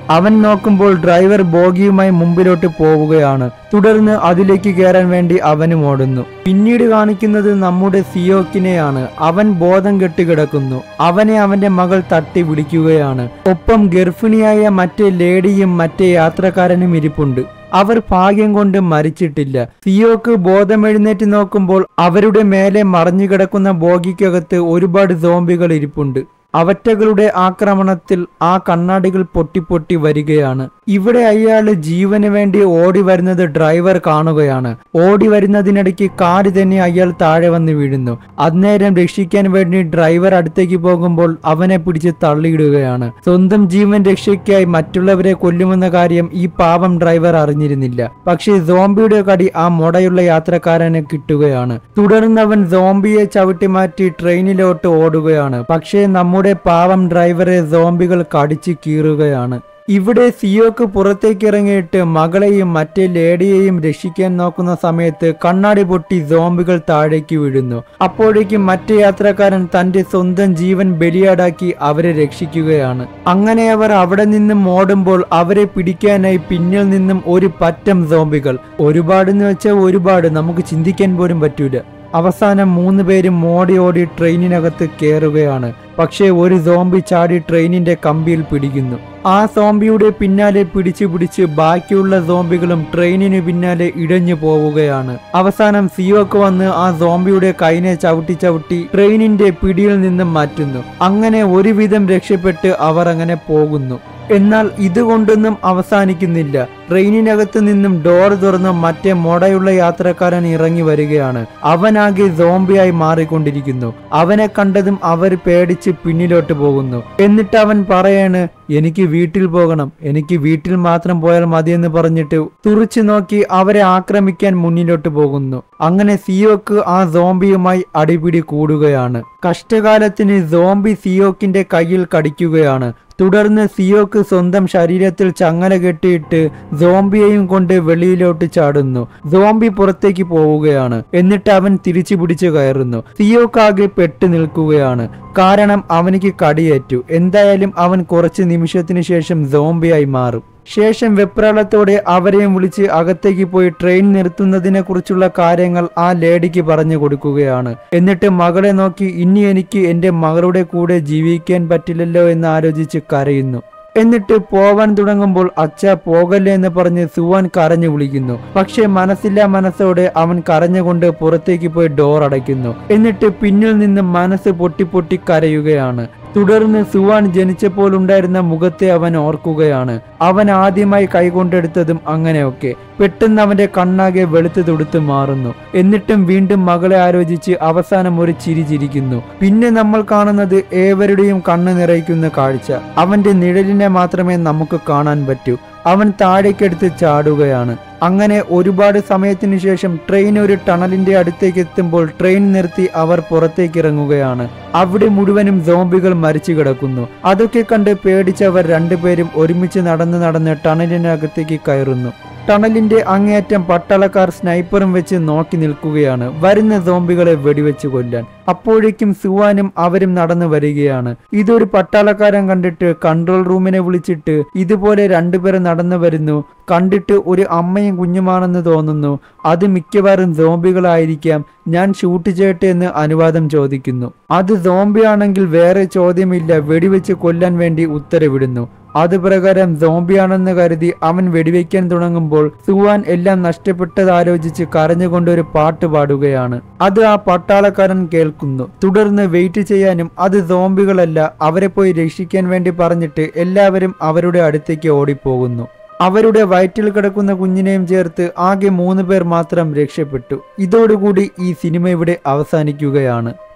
അവൻ നോക്കുമ്പോൾ ഡ്രൈവർ ബോഗിയുമായി മുമ്പിലോട്ട് പോവുകയാണ് തുടർന്ന് അതിലേക്ക് കയറാൻ വേണ്ടി അവനും ഓടുന്നു പിന്നീട് കാണിക്കുന്നത് നമ്മുടെ സിയോക്കിനെയാണ് അവൻ ബോധം കെട്ടുകിടക്കുന്നു അവനെ അവന്റെ മകൾ തട്ടി വിളിക്കുകയാണ് ഒപ്പം ഗർഭിണിയായ മറ്റേ ലേഡിയും മറ്റേ യാത്രക്കാരനും ഇരിപ്പുണ്ട് അവർ ഭാഗ്യം കൊണ്ട് മരിച്ചിട്ടില്ല സിയോക്ക് ബോധമെഴുന്നേറ്റ് നോക്കുമ്പോൾ അവരുടെ മേലെ മറഞ്ഞു കിടക്കുന്ന ബോഗിക്കകത്ത് ഒരുപാട് സോംബികൾ ഇരിപ്പുണ്ട് അവറ്റകളുടെ ആക്രമണത്തിൽ ആ കണ്ണാടികൾ പൊട്ടിപ്പൊട്ടി വരികയാണ് ഇവിടെ അയാള് ജീവന് വേണ്ടി ഓടി വരുന്നത് ഡ്രൈവർ കാണുകയാണ് ഓടി വരുന്നതിനിടയ്ക്ക് കാര് തന്നെ അയാൾ താഴെ വന്ന് വീഴുന്നു അന്നേരം രക്ഷിക്കാൻ വേണ്ടി ഡ്രൈവർ അടുത്തേക്ക് പോകുമ്പോൾ അവനെ പിടിച്ച് തള്ളിയിടുകയാണ് സ്വന്തം ജീവൻ രക്ഷയ്ക്കായി മറ്റുള്ളവരെ കൊല്ലുമെന്ന കാര്യം ഈ പാവം ഡ്രൈവർ അറിഞ്ഞിരുന്നില്ല പക്ഷേ സോംബിയുടെ കടി ആ മുടയുള്ള യാത്രക്കാരന് കിട്ടുകയാണ് തുടർന്ന് അവൻ സോംബിയെ ചവിട്ടി മാറ്റി ട്രെയിനിലോട്ട് ഓടുകയാണ് പക്ഷേ നമ്മുടെ പാവം ഡ്രൈവറെ സോംബികൾ കടിച്ചു കീറുകയാണ് ഇവിടെ സിയോക്ക് പുറത്തേക്ക് ഇറങ്ങിയിട്ട് മകളെയും മറ്റേ ലേഡിയെയും രക്ഷിക്കാൻ നോക്കുന്ന സമയത്ത് കണ്ണാടി പൊട്ടി സോംബികൾ താഴേക്ക് വീഴുന്നു അപ്പോഴേക്കും മറ്റേ യാത്രക്കാരൻ തന്റെ സ്വന്തം ജീവൻ ബലിയാടാക്കി അവരെ രക്ഷിക്കുകയാണ് അങ്ങനെ അവർ അവിടെ നിന്നും ഓടുമ്പോൾ അവരെ പിടിക്കാനായി പിന്നിൽ നിന്നും ഒരു പറ്റം സോംബികൾ ഒരുപാടെന്ന് വെച്ചാൽ ഒരുപാട് നമുക്ക് ചിന്തിക്കാൻ പോലും പറ്റൂല അവസാനം മൂന്ന് പേരും ഓടി ഓടി ട്രെയിനിനകത്ത് കയറുകയാണ് പക്ഷേ ഒരു സോംബി ചാടി ട്രെയിനിന്റെ കമ്പിയിൽ പിടിക്കുന്നു ആ സോംബിയുടെ പിന്നാലെ പിടിച്ചു പിടിച്ച് ബാക്കിയുള്ള സോംബികളും ട്രെയിനിന് പിന്നാലെ ഇഴഞ്ഞു പോവുകയാണ് അവസാനം സിയോക്ക് വന്ന് ആ സോംബിയുടെ കൈനെ ചവിട്ടി ചവിട്ടി ട്രെയിനിന്റെ പിടിയിൽ നിന്നും മാറ്റുന്നു അങ്ങനെ ഒരുവിധം രക്ഷപ്പെട്ട് അവർ അങ്ങനെ പോകുന്നു എന്നാൽ ഇതുകൊണ്ടൊന്നും അവസാനിക്കുന്നില്ല ട്രെയിനിനകത്ത് നിന്നും ഡോർ തുറന്ന് മറ്റേ മൊടയുള്ള യാത്രക്കാരൻ ഇറങ്ങി വരികയാണ് അവനാകെ സോംബിയായി മാറിക്കൊണ്ടിരിക്കുന്നു അവനെ കണ്ടതും അവർ പേടിച്ച് പിന്നിലോട്ട് പോകുന്നു എന്നിട്ട് അവൻ പറയാണ് എനിക്ക് വീട്ടിൽ പോകണം എനിക്ക് വീട്ടിൽ മാത്രം പോയാൽ മതിയെന്ന് പറഞ്ഞിട്ട് തുറിച്ചു നോക്കി അവരെ ആക്രമിക്കാൻ മുന്നിലോട്ട് പോകുന്നു അങ്ങനെ സിയോക്ക് ആ സോംബിയുമായി അടിപിടി കൂടുകയാണ് കഷ്ടകാലത്തിന് സോംബി സിയോക്കിന്റെ കയ്യിൽ കടിക്കുകയാണ് തുടർന്ന് സിയോക്ക് സ്വന്തം ശരീരത്തിൽ ചങ്ങല കെട്ടിയിട്ട് സോംബിയെയും കൊണ്ട് വെളിയിലോട്ട് ചാടുന്നു സോംബി പുറത്തേക്ക് പോവുകയാണ് എന്നിട്ട് അവൻ തിരിച്ചു പിടിച്ചു കയറുന്നു സിയോക്കാകെ പെട്ടു നിൽക്കുകയാണ് കാരണം അവനിക്ക് കടിയേറ്റു എന്തായാലും അവൻ കുറച്ച് നിമിഷത്തിന് ശേഷം സോംബിയായി മാറും ശേഷം വെപ്രാളത്തോടെ അവരെയും വിളിച്ച് അകത്തേക്ക് പോയി ട്രെയിൻ നിർത്തുന്നതിനെ കുറിച്ചുള്ള കാര്യങ്ങൾ ആ ലേഡിക്ക് പറഞ്ഞു കൊടുക്കുകയാണ് എന്നിട്ട് മകളെ നോക്കി ഇനി എനിക്ക് എന്റെ മകളുടെ കൂടെ ജീവിക്കാൻ പറ്റില്ലല്ലോ എന്ന് ആലോചിച്ച് കരയുന്നു എന്നിട്ട് പോവാൻ തുടങ്ങുമ്പോൾ അച്ഛ പോകല്ലേ എന്ന് പറഞ്ഞ് സുവാൻ കരഞ്ഞു വിളിക്കുന്നു പക്ഷെ മനസ്സില്ലാ മനസ്സോടെ അവൻ കരഞ്ഞുകൊണ്ട് പുറത്തേക്ക് പോയി ഡോർ അടയ്ക്കുന്നു എന്നിട്ട് പിന്നിൽ നിന്ന് മനസ്സ് പൊട്ടി പൊട്ടി കരയുകയാണ് തുടർന്ന് സുവാൻ ജനിച്ചപ്പോൾ ഉണ്ടായിരുന്ന മുഖത്തെ അവൻ ഓർക്കുകയാണ് അവൻ ആദ്യമായി കൈകൊണ്ടെടുത്തതും അങ്ങനെയൊക്കെ പെട്ടെന്ന് അവന്റെ കണ്ണാകെ വെളുത്തു തുടുത്ത് മാറുന്നു എന്നിട്ടും വീണ്ടും മകളെ ആലോചിച്ച് അവസാനം ഒരു ചിരി ചിരിക്കുന്നു പിന്നെ നമ്മൾ കാണുന്നത് ഏവരുടെയും കണ്ണ് നിറയ്ക്കുന്ന കാഴ്ച അവന്റെ നിഴലിനെ മാത്രമേ നമുക്ക് കാണാൻ പറ്റൂ അവൻ താഴേക്കെടുത്ത് ചാടുകയാണ് അങ്ങനെ ഒരുപാട് സമയത്തിന് ശേഷം ട്രെയിൻ ഒരു ടണലിന്റെ അടുത്തേക്ക് എത്തുമ്പോൾ ട്രെയിൻ നിർത്തി അവർ പുറത്തേക്ക് ഇറങ്ങുകയാണ് അവിടെ മുഴുവനും സോംബികൾ മരിച്ചു കിടക്കുന്നു അതൊക്കെ കണ്ട് പേടിച്ചവർ രണ്ടുപേരും ഒരുമിച്ച് നടന്ന് നടന്ന് ടണലിനകത്തേക്ക് കയറുന്നു ടണലിന്റെ അങ്ങേയറ്റം പട്ടാളക്കാർ സ്നൈപ്പറും വെച്ച് നോക്കി നിൽക്കുകയാണ് വരുന്ന സോംബികളെ വെടിവെച്ച് കൊല്ലാൻ അപ്പോഴേക്കും സുവാനും അവരും നടന്നു വരികയാണ് ഇതൊരു പട്ടാളക്കാരൻ കണ്ടിട്ട് കൺട്രോൾ റൂമിനെ വിളിച്ചിട്ട് ഇതുപോലെ രണ്ടുപേർ നടന്നു വരുന്നു കണ്ടിട്ട് ഒരു അമ്മയും കുഞ്ഞുമാണെന്ന് തോന്നുന്നു അത് മിക്കവാറും സോംബികളായിരിക്കാം ഞാൻ ഷൂട്ട് ചെയ്യട്ടെ എന്ന് അനുവാദം ചോദിക്കുന്നു അത് സോംബി ആണെങ്കിൽ വേറെ ചോദ്യമില്ല വെടിവെച്ച് കൊല്ലാൻ വേണ്ടി ഉത്തരവിടുന്നു അത് പ്രകാരം സോംബിയാണെന്ന് കരുതി അവൻ വെടിവെക്കാൻ തുടങ്ങുമ്പോൾ സുവാൻ എല്ലാം നഷ്ടപ്പെട്ടതാലോചിച്ച് കരഞ്ഞുകൊണ്ട് ഒരു പാട്ട് പാടുകയാണ് അത് ആ പട്ടാളക്കാരൻ കേൾക്കുന്നു തുടർന്ന് വെയിറ്റ് ചെയ്യാനും അത് സോംബികളല്ല അവരെ പോയി രക്ഷിക്കാൻ വേണ്ടി പറഞ്ഞിട്ട് എല്ലാവരും അവരുടെ അടുത്തേക്ക് ഓടിപ്പോകുന്നു അവരുടെ വയറ്റിൽ കിടക്കുന്ന കുഞ്ഞിനെയും ചേർത്ത് ആകെ മൂന്ന് പേർ മാത്രം രക്ഷപ്പെട്ടു ഇതോടുകൂടി ഈ സിനിമ ഇവിടെ അവസാനിക്കുകയാണ്